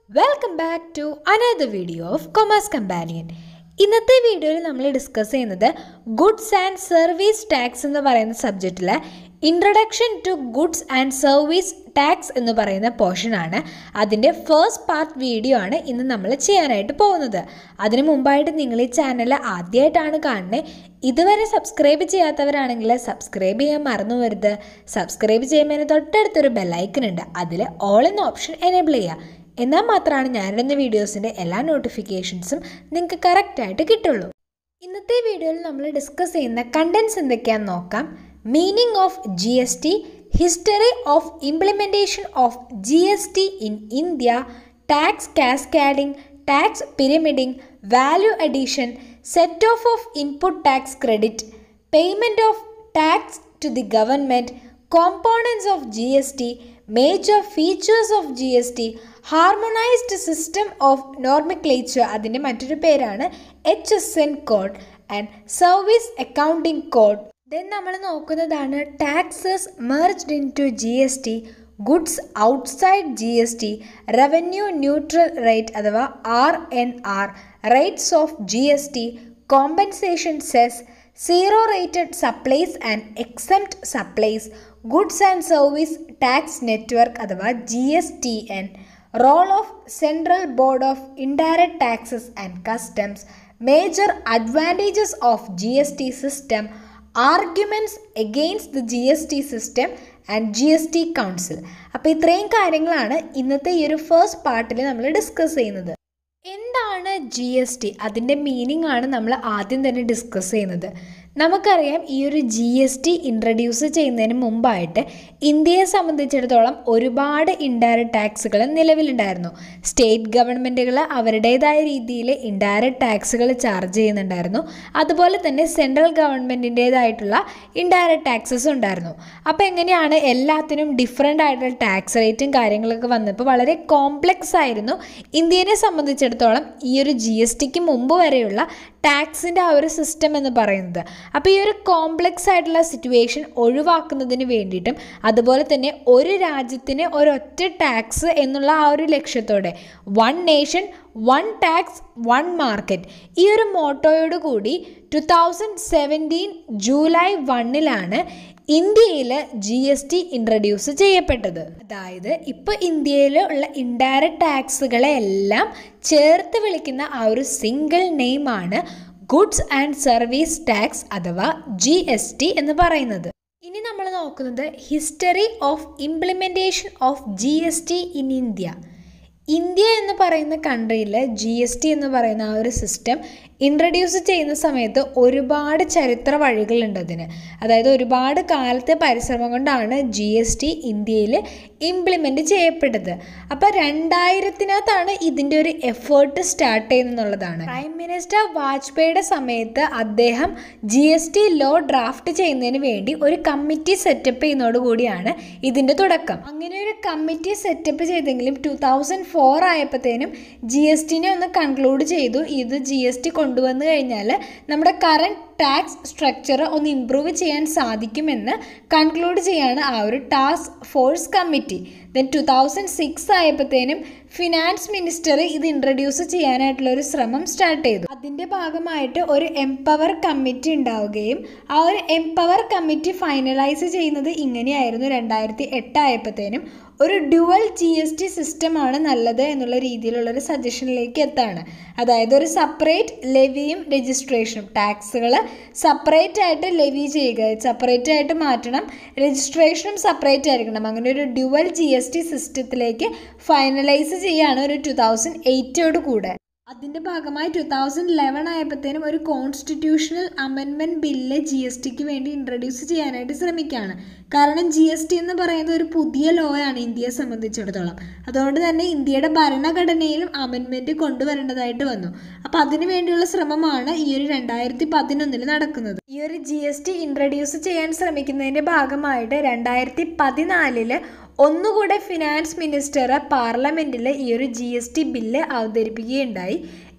welcome back to another video of commerce companion ഇന്നത്തെ വീഡിയോയിൽ നമ്മൾ ഡിസ്കസ് ചെയ്യുന്നത് ഗുഡ്സ് ആൻഡ് സർവീസ് ടാക്സ് എന്ന് പറയുന്ന സബ്ജക്റ്റിലെ introduction to goods and service tax എന്ന് പറയുന്ന പോർഷനാണ് അതിൻ്റെ ഫസ്റ്റ് പാർട്ട് വീഡിയോ ആണ് ഇന്ന് നമ്മൾ ചെയ്യാനായിട്ട് പോകുന്നത് അതിനു മുമ്പായിട്ട് നിങ്ങൾ ഈ ചാനൽ ആദ്യമായിട്ടാണ് കാണുന്നത് ഇതുവരെ സബ്സ്ക്രൈബ് ചെയ്യാത്തവരാണെങ്കിൽ സബ്സ്ക്രൈബ് ചെയ്യാൻ മറന്നു വരുത് സബ്സ്ക്രൈബ് ചെയ്യുന്നതിന് തൊട്ടടുത്തൊരു ബെല്ലൈക്കൺ ഉണ്ട് അതിൽ ഓൾ എന്ന ഓപ്ഷൻ എനേബിൾ ചെയ്യുക എന്നാൽ മാത്രമാണ് ഞാനിടുന്ന വീഡിയോസിൻ്റെ എല്ലാ നോട്ടിഫിക്കേഷൻസും നിങ്ങൾക്ക് കറക്റ്റായിട്ട് കിട്ടുള്ളൂ ഇന്നത്തെ വീഡിയോയിൽ നമ്മൾ ഡിസ്കസ് ചെയ്യുന്ന കണ്ടൻസ് എന്തൊക്കെയാണെന്ന് നോക്കാം meaning of G S T history of implementation of G S T in India tax cascading tax pyramiding value addition set off off input tax credit payment of tax to the government components of GST, major features of GST, harmonised system of nomenclature അതിൻ്റെ മറ്റൊരു പേരാണ് H S N code and service accounting code then നമ്മൾ നോക്കുന്നതാണ് taxes merged into G S T goods outside G S T revenue neutral rate അഥവാ R N R rates of G S T compensation cess zero rated supplies and except supplies goods and service tax network അഥവാ G S T N role of central board of indirect taxes and customs major advantages of G S T system arguments against the G S T system and G S T council അപ്പോൾ ഇത്രയും കാര്യങ്ങളാണ് ഇന്നത്തെ ഈ ഒരു first പാർട്ടിൽ നമ്മൾ discuss ചെയ്യുന്നത് എന്താണ് ജി എസ് ടി അതിൻ്റെ മീനിങ് ആണ് നമ്മൾ ആദ്യം തന്നെ ഡിസ്കസ് ചെയ്യുന്നത് നമുക്കറിയാം ഈ ഒരു ജി എസ് ടി ഇൻട്രഡ്യൂസ് ചെയ്യുന്നതിന് മുമ്പായിട്ട് ഇന്ത്യയെ സംബന്ധിച്ചിടത്തോളം ഒരുപാട് ഇൻഡയറക്റ്റ് ടാക്സുകൾ നിലവിലുണ്ടായിരുന്നു സ്റ്റേറ്റ് ഗവൺമെൻറ്റുകൾ അവരുടേതായ രീതിയിൽ ഇൻഡയറക്റ്റ് ടാക്സുകൾ ചാർജ് ചെയ്യുന്നുണ്ടായിരുന്നു അതുപോലെ തന്നെ സെൻട്രൽ ഗവൺമെൻറ്റിൻ്റേതായിട്ടുള്ള ഇൻഡയറക്റ്റ് ടാക്സസ് ഉണ്ടായിരുന്നു അപ്പോൾ എങ്ങനെയാണ് എല്ലാത്തിനും ഡിഫറെൻ്റ് ആയിട്ടുള്ള ടാക്സ് റേറ്റും കാര്യങ്ങളൊക്കെ വന്നപ്പോൾ വളരെ കോംപ്ലക്സ് ആയിരുന്നു ഇന്ത്യനെ സംബന്ധിച്ചിടത്തോളം ഈ ഒരു ജി എസ് ടിക്ക് മുമ്പ് വരെയുള്ള ടാക്സിൻ്റെ ആ ഒരു സിസ്റ്റം എന്ന് പറയുന്നത് അപ്പോൾ ഈ ഒരു കോംപ്ലക്സ് ആയിട്ടുള്ള സിറ്റുവേഷൻ ഒഴിവാക്കുന്നതിന് വേണ്ടിയിട്ടും അതുപോലെ തന്നെ ഒരു രാജ്യത്തിന് ഒരൊറ്റ ടാക്സ് എന്നുള്ള ആ ഒരു ലക്ഷ്യത്തോടെ one nation one tax one market ഈ ഒരു മോട്ടോയോട് കൂടി ടു തൗസൻഡ് സെവൻറ്റീൻ ജൂലൈ വണ്ണിലാണ് ഇന്ത്യയിൽ ജി എസ് ടി ഇൻട്രഡ്യൂസ് ചെയ്യപ്പെട്ടത് അതായത് ഇപ്പോൾ ഇന്ത്യയിൽ ഉള്ള ഇൻഡയറക്റ്റ് ടാക്സുകളെ എല്ലാം ചേർത്ത് വിളിക്കുന്ന ആ ഒരു സിംഗിൾ നെയിമാണ് ഗുഡ്സ് ആൻഡ് സർവീസ് ടാക്സ് അഥവാ ജി എസ് ടി എന്ന് പറയുന്നത് ഇനി നമ്മൾ നോക്കുന്നത് history of implementation of G S T in India India എന്ന് പറയുന്ന കൺട്രിയിൽ ജി എസ് ടി എന്ന് പറയുന്ന ആ ഒരു സിസ്റ്റം ഇൻട്രഡ്യൂസ് ചെയ്യുന്ന സമയത്ത് ഒരുപാട് ചരിത്ര വഴികളുണ്ട് അതിന് അതായത് ഒരുപാട് കാലത്തെ പരിശ്രമം കൊണ്ടാണ് ജി എസ് ടി ഇന്ത്യയിൽ ഇംപ്ലിമെൻറ്റ് ചെയ്യപ്പെട്ടത് അപ്പോൾ രണ്ടായിരത്തിനകത്താണ് ഇതിൻ്റെ ഒരു എഫേർട്ട് സ്റ്റാർട്ട് ചെയ്യുന്നതെന്നുള്ളതാണ് പ്രൈം മിനിസ്റ്റർ വാജ്പേയിയുടെ സമയത്ത് അദ്ദേഹം G S T law draft ചെയ്യുന്നതിന് വേണ്ടി ഒരു കമ്മിറ്റി സെറ്റപ്പ് ചെയ്യുന്നതോടുകൂടിയാണ് ഇതിൻ്റെ തുടക്കം അങ്ങനെ ഒരു കമ്മിറ്റി സെറ്റപ്പ് ചെയ്തെങ്കിലും ടു തൗസൻഡ് ഫോർ ആയപ്പോഴത്തേനും ജി എസ് ടിനെ ഒന്ന് കൺക്ലൂഡ് ചെയ്തു ഇത് ജി എസ് ടി കൊണ്ടുവന്നു കഴിഞ്ഞാൽ നമ്മുടെ കറണ്ട് ടാക്സ് സ്ട്രക്ചർ ഒന്ന് ഇമ്പ്രൂവ് ചെയ്യാൻ സാധിക്കുമെന്ന് കൺക്ലൂഡ് ചെയ്യാണ് ആ ഒരു task force committee then two thousand six ആയപ്പോഴത്തേനും ഫിനാൻസ് മിനിസ്റ്റർ ഇത് ഇൻട്രഡ്യൂസ് ചെയ്യാനായിട്ടുള്ള ഒരു ശ്രമം സ്റ്റാർട്ട് ചെയ്തു അതിൻ്റെ ഭാഗമായിട്ട് ഒരു എംപവർ കമ്മിറ്റി ഉണ്ടാവുകയും ആ ഒരു എംപവർ കമ്മിറ്റി ഫൈനലൈസ് ചെയ്യുന്നത് ഇങ്ങനെയായിരുന്നു രണ്ടായിരത്തി എട്ടായപ്പോഴത്തേനും ഒരു ഡ്യുവൽ ജി എസ് ടി സിസ്റ്റമാണ് നല്ലത് എന്നുള്ള രീതിയിലുള്ള ഒരു സജഷനിലേക്ക് എത്താണ് അതായത് ഒരു സെപ്പറേറ്റ് ലെവിയും രജിസ്ട്രേഷനും ടാക്സുകൾ സെപ്പറേറ്റ് ആയിട്ട് ലെവി ചെയ്യുക സെപ്പറേറ്റ് ആയിട്ട് മാറ്റണം രജിസ്ട്രേഷനും സെപ്പറേറ്റ് ആയിരിക്കണം അങ്ങനെ ഒരു ഡ്യുവൽ ജി എസ് ടി സിസ്റ്റത്തിലേക്ക് ഫൈനലൈസ് ചെയ്യുകയാണ് ഒരു ടു തൗസൻഡ് എയ്റ്റോട് കൂടെ അതിൻ്റെ ഭാഗമായി ടു തൗസൻഡ് ലെവൻ ആയപ്പോഴത്തേനും ഒരു constitutional amendment bill G S ടിക്ക് വേണ്ടി ഇൻട്രൊഡ്യൂസ് ചെയ്യാനായിട്ട് ശ്രമിക്കുകയാണ് കാരണം ജി എസ് ടി എന്ന് പറയുന്നത് ഒരു പുതിയ ലോ ആണ് ഇന്ത്യയെ സംബന്ധിച്ചിടത്തോളം അതുകൊണ്ട് തന്നെ ഇന്ത്യയുടെ ഭരണഘടനയിലും അമെൻമെൻറ്റ് കൊണ്ടുവരേണ്ടതായിട്ട് വന്നു അപ്പോൾ അതിനു വേണ്ടിയുള്ള ശ്രമമാണ് ഈ ഒരു രണ്ടായിരത്തി പതിനൊന്നിൽ നടക്കുന്നത് ഈ ഒരു ജി എസ് ടി ഇൻട്രൊഡ്യൂസ് ചെയ്യാൻ ശ്രമിക്കുന്നതിൻ്റെ ഭാഗമായിട്ട് രണ്ടായിരത്തി പതിനാലില് ഒന്നുകൂടെ ഫിനാൻസ് മിനിസ്റ്റർ പാർലമെൻറ്റിൽ ഈ ഒരു ജി എസ് ടി ബില്ല് അവതരിപ്പിക്കുകയുണ്ടായി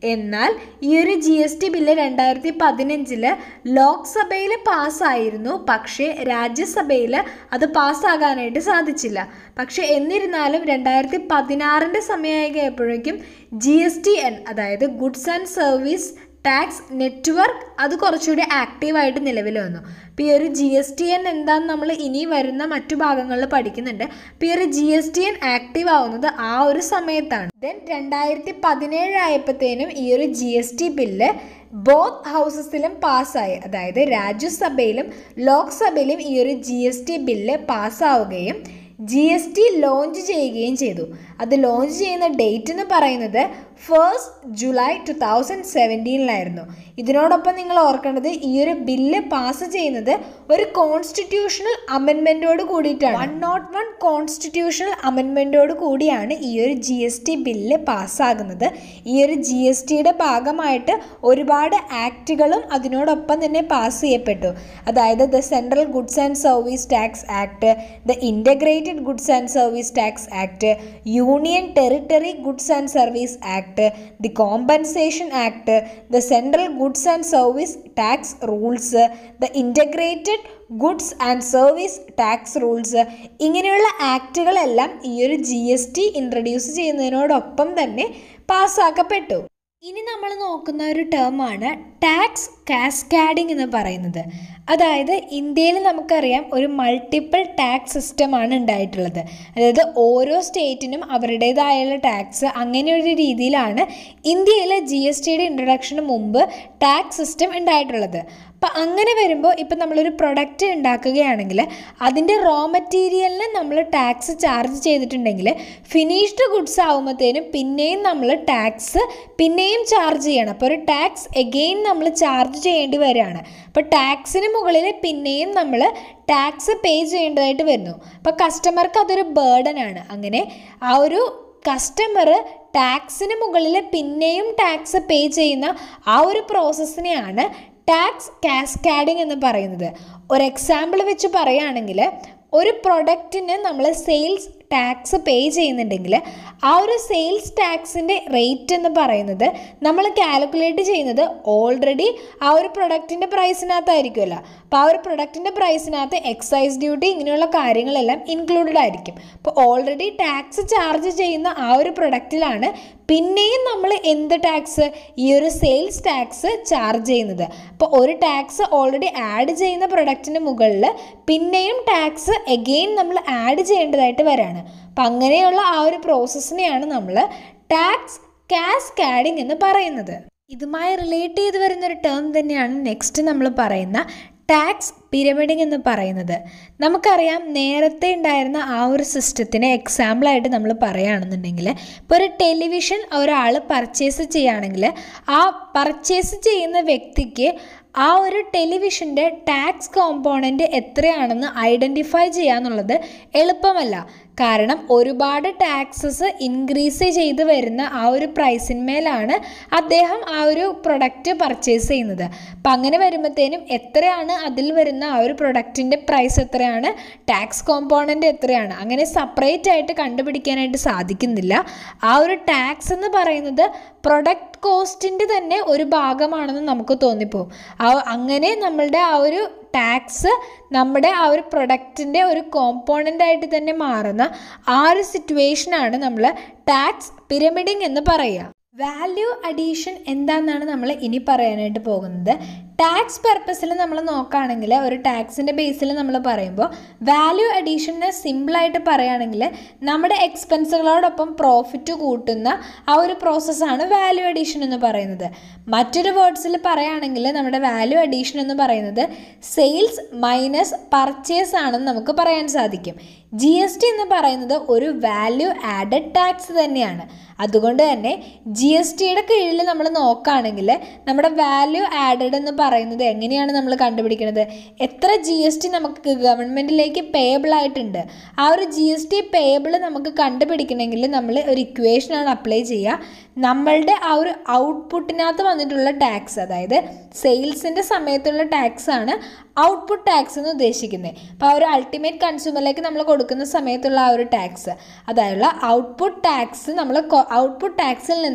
എന്നാൽ ഈ ഒരു ജി എസ് ടി ബില്ല് രണ്ടായിരത്തി പതിനഞ്ചില് ലോക്സഭയിൽ പാസ്സായിരുന്നു പക്ഷേ രാജ്യസഭയിൽ അത് പാസ്സാകാനായിട്ട് സാധിച്ചില്ല പക്ഷേ എന്നിരുന്നാലും രണ്ടായിരത്തി പതിനാറിൻ്റെ സമയമായി കഴിയുമ്പോഴേക്കും ജി എസ് ടി എൻ അതായത് goods and service tax network അത് കുറച്ചുകൂടി ആക്റ്റീവായിട്ട് നിലവിൽ വന്നു അപ്പോൾ ഈ ഒരു ജി എസ് ടി എൻ എന്താണെന്ന് നമ്മൾ ഇനി വരുന്ന മറ്റു ഭാഗങ്ങളിൽ പഠിക്കുന്നുണ്ട് അപ്പോൾ ഈ ഒരു G S T N active ആവുന്നത് ആ ഒരു സമയത്താണ് ദെൻ രണ്ടായിരത്തി പതിനേഴ് ആയപ്പോഴത്തേനും ഈ ഒരു G S T bill both ഹൗസസിലും പാസ്സായി അതായത് രാജ്യസഭയിലും ലോക്സഭയിലും ഈ ഒരു ജി എസ് ടി ബില്ല് പാസ്സാവുകയും ജി എസ് ടി ലോഞ്ച് ചെയ്യുകയും ചെയ്തു അത് ലോഞ്ച് ചെയ്യുന്ന ഡേറ്റ് എന്ന് പറയുന്നത് ഫസ്റ്റ് ജൂലൈ ടു തൗസൻഡ് സെവൻറ്റീനിലായിരുന്നു ഇതിനോടൊപ്പം നിങ്ങൾ ഓർക്കേണ്ടത് ഈ ഒരു ബില്ല് പാസ് ചെയ്യുന്നത് ഒരു കോൺസ്റ്റിറ്റ്യൂഷണൽ അമെൻമെൻറ്റോട് കൂടിയിട്ടാണ് വൺ നോട്ട് വൺ കോൺസ്റ്റിറ്റ്യൂഷണൽ അമെൻമെൻറ്റോട് കൂടിയാണ് ഈ ഒരു ജി എസ് ടി ബില്ല് പാസ്സാകുന്നത് ഈ ഒരു ജി എസ് ടിയുടെ ഭാഗമായിട്ട് ഒരുപാട് ആക്റ്റുകളും അതിനോടൊപ്പം തന്നെ പാസ് ചെയ്യപ്പെട്ടു അതായത് the central goods and service tax act the integrated goods and service tax act union territory goods and service act the compensation act the central goods and service tax rules the integrated goods and service tax rules ഇങ്ങനെയുള്ള ആക്റ്റുകളെല്ലാം ഈ ഒരു G S T introduce ചെയ്യുന്നതിനോടൊപ്പം തന്നെ പാസ്സാക്കപ്പെട്ടു ഇനി നമ്മൾ നോക്കുന്ന ഒരു ടേമാണ് ടാക്സ് കാസ്കാഡിംഗ് എന്ന് പറയുന്നത് അതായത് ഇന്ത്യയിൽ നമുക്കറിയാം ഒരു മൾട്ടിപ്പിൾ ടാക്സ് സിസ്റ്റമാണ് ഉണ്ടായിട്ടുള്ളത് അതായത് ഓരോ സ്റ്റേറ്റിനും അവരുടേതായുള്ള ടാക്സ് അങ്ങനെ ഒരു രീതിയിലാണ് ഇന്ത്യയിലെ ജി എസ് ടിയുടെ ഇൻട്രൊഡക്ഷന് മുമ്പ് ടാക്സ് സിസ്റ്റം ഉണ്ടായിട്ടുള്ളത് അപ്പം അങ്ങനെ വരുമ്പോൾ ഇപ്പം നമ്മളൊരു പ്രൊഡക്റ്റ് ഉണ്ടാക്കുകയാണെങ്കിൽ അതിൻ്റെ റോ മെറ്റീരിയലിന് നമ്മൾ ടാക്സ് ചാർജ് ചെയ്തിട്ടുണ്ടെങ്കിൽ ഫിനിഷ്ഡ് ഗുഡ്സ് ആകുമ്പോഴത്തേനും പിന്നെയും നമ്മൾ ടാക്സ് പിന്നെയും ചാർജ് ചെയ്യണം അപ്പോൾ ഒരു ടാക്സ് എഗെയിൻ നമ്മൾ ചാർജ് ചെയ്യേണ്ടി വരികയാണ് അപ്പോൾ ടാക്സിന് മുകളിൽ പിന്നെയും നമ്മൾ ടാക്സ് പേ ചെയ്യേണ്ടതായിട്ട് വരുന്നു അപ്പോൾ കസ്റ്റമർക്ക് അതൊരു ബേർഡനാണ് അങ്ങനെ ആ ഒരു കസ്റ്റമർ ടാക്സിന് മുകളിൽ പിന്നെയും ടാക്സ് പേ ചെയ്യുന്ന ആ ഒരു പ്രോസസ്സിനെയാണ് ടാക്സ് കാസ്കാഡിംഗ് എന്ന് പറയുന്നത് ഒരു എക്സാമ്പിൾ വെച്ച് പറയുകയാണെങ്കിൽ ഒരു പ്രൊഡക്റ്റിന് നമ്മൾ സെയിൽസ് ടാക്സ് പേ ചെയ്യുന്നുണ്ടെങ്കിൽ ആ ഒരു സെയിൽസ് ടാക്സിൻ്റെ റേറ്റ് എന്ന് പറയുന്നത് നമ്മൾ കാൽക്കുലേറ്റ് ചെയ്യുന്നത് ഓൾറെഡി ആ ഒരു പ്രൊഡക്റ്റിൻ്റെ പ്രൈസിനകത്തായിരിക്കുമല്ലോ അപ്പോൾ ആ ഒരു പ്രൊഡക്റ്റിൻ്റെ പ്രൈസിനകത്ത് എക്സൈസ് ഡ്യൂട്ടി ഇങ്ങനെയുള്ള കാര്യങ്ങളെല്ലാം ഇൻക്ലൂഡഡ് ആയിരിക്കും അപ്പോൾ ഓൾറെഡി ടാക്സ് ചാർജ് ചെയ്യുന്ന ആ ഒരു പ്രൊഡക്റ്റിലാണ് പിന്നെയും നമ്മൾ എന്ത് ടാക്സ് ഈ ഒരു സെയിൽസ് ടാക്സ് ചാർജ് ചെയ്യുന്നത് അപ്പോൾ ഒരു ടാക്സ് ഓൾറെഡി ആഡ് ചെയ്യുന്ന പ്രൊഡക്റ്റിന് മുകളിൽ പിന്നെയും ടാക്സ് എഗെയിൻ നമ്മൾ ആഡ് ചെയ്യേണ്ടതായിട്ട് വരാണ് അപ്പം അങ്ങനെയുള്ള ആ ഒരു പ്രോസസ്സിനെയാണ് നമ്മൾ ടാക്സ് കാസ്കാഡിംഗ് എന്ന് പറയുന്നത് ഇതുമായി റിലേറ്റ് ചെയ്ത് വരുന്ന ഒരു ടേം തന്നെയാണ് നെക്സ്റ്റ് നമ്മൾ പറയുന്ന ടാക്സ് പിരമിഡിംഗ് എന്ന് പറയുന്നത് നമുക്കറിയാം നേരത്തെ ഉണ്ടായിരുന്ന ആ ഒരു സിസ്റ്റത്തിന് എക്സാമ്പിളായിട്ട് നമ്മൾ പറയുകയാണെന്നുണ്ടെങ്കിൽ ഇപ്പോൾ ഒരു ടെലിവിഷൻ ഒരാൾ പർച്ചേസ് ചെയ്യുകയാണെങ്കിൽ ആ പർച്ചേസ് ചെയ്യുന്ന വ്യക്തിക്ക് ആ ഒരു ടെലിവിഷൻ്റെ ടാക്സ് കോമ്പോണൻറ്റ് എത്രയാണെന്ന് ഐഡൻറ്റിഫൈ ചെയ്യാന്നുള്ളത് എളുപ്പമല്ല കാരണം ഒരുപാട് ടാക്സസ് ഇൻക്രീസ് ചെയ്ത് വരുന്ന ആ ഒരു പ്രൈസിന്മേലാണ് അദ്ദേഹം ആ ഒരു പ്രൊഡക്റ്റ് പർച്ചേസ് ചെയ്യുന്നത് അപ്പം അങ്ങനെ വരുമ്പോഴത്തേനും എത്രയാണ് അതിൽ വരുന്ന ആ ഒരു പ്രൊഡക്റ്റിൻ്റെ പ്രൈസ് എത്രയാണ് ടാക്സ് കോമ്പോണൻ്റ് എത്രയാണ് അങ്ങനെ സെപ്പറേറ്റ് ആയിട്ട് കണ്ടുപിടിക്കാനായിട്ട് സാധിക്കുന്നില്ല ആ ഒരു ടാക്സ് എന്ന് പറയുന്നത് പ്രൊഡക്റ്റ് കോസ്റ്റിൻ്റെ തന്നെ ഒരു ഭാഗമാണെന്ന് നമുക്ക് തോന്നിപ്പോവും ആ അങ്ങനെ നമ്മളുടെ ആ ഒരു ടാക്സ് നമ്മുടെ ആ ഒരു പ്രൊഡക്റ്റിൻ്റെ ഒരു കോമ്പോണൻ്റ് ആയിട്ട് തന്നെ മാറുന്ന ആ ഒരു സിറ്റുവേഷനാണ് നമ്മൾ ടാക്സ് പിരമിഡിങ് എന്ന് പറയുക വാല്യൂ അഡീഷൻ എന്താണെന്നാണ് നമ്മൾ ഇനി പറയാനായിട്ട് പോകുന്നത് ടാക്സ് പർപ്പസിൽ നമ്മൾ നോക്കുകയാണെങ്കിൽ ഒരു ടാക്സിൻ്റെ ബേസിൽ നമ്മൾ പറയുമ്പോൾ വാല്യൂ അഡീഷനെ സിമ്പിളായിട്ട് പറയുകയാണെങ്കിൽ നമ്മുടെ എക്സ്പെൻസുകളോടൊപ്പം പ്രോഫിറ്റ് കൂട്ടുന്ന ആ ഒരു പ്രോസസ്സാണ് വാല്യൂ അഡീഷൻ എന്ന് പറയുന്നത് മറ്റൊരു വേർഡ്സിൽ പറയുകയാണെങ്കിൽ നമ്മുടെ വാല്യൂ അഡീഷൻ എന്ന് പറയുന്നത് സെയിൽസ് മൈനസ് പർച്ചേസ് ആണെന്ന് നമുക്ക് പറയാൻ സാധിക്കും ജി എസ് ടി എന്ന് പറയുന്നത് ഒരു വാല്യൂ ആഡഡ് ടാക്സ് തന്നെയാണ് അതുകൊണ്ട് തന്നെ ജി എസ് ടിയുടെ കീഴിൽ നമ്മൾ നോക്കുകയാണെങ്കിൽ നമ്മുടെ വാല്യൂ ആഡഡ് എന്ന് പറയുന്നത് എങ്ങനെയാണ് നമ്മൾ കണ്ടുപിടിക്കുന്നത് എത്ര ജി എസ് ടി നമുക്ക് ഗവൺമെൻറ്റിലേക്ക് പേയബിൾ ആയിട്ടുണ്ട് ആ ഒരു ജി എസ് ടി പേയബിൾ നമുക്ക് കണ്ടുപിടിക്കണമെങ്കിൽ നമ്മൾ ഒരു ഇക്വേഷനാണ് അപ്ലൈ ചെയ്യുക നമ്മളുടെ ആ ഒരു ഔട്ട്പുട്ടിനകത്ത് വന്നിട്ടുള്ള ടാക്സ് അതായത് സെയിൽസിൻ്റെ സമയത്തുള്ള ടാക്സ് ആണ് ഔട്ട്പുട്ട് ടാക്സ് എന്ന് ഉദ്ദേശിക്കുന്നത് അപ്പോൾ ആ ഒരു അൾട്ടിമേറ്റ് കൺസ്യൂമറിലേക്ക് നമ്മൾ കൊടുക്കുന്ന സമയത്തുള്ള ആ ഒരു ടാക്സ് അതായത് ഔട്ട്പുട്ട് ടാക്സ് നമ്മൾ ഔട്ട്പുട്ട് ടാക്സിൽ നിന്നും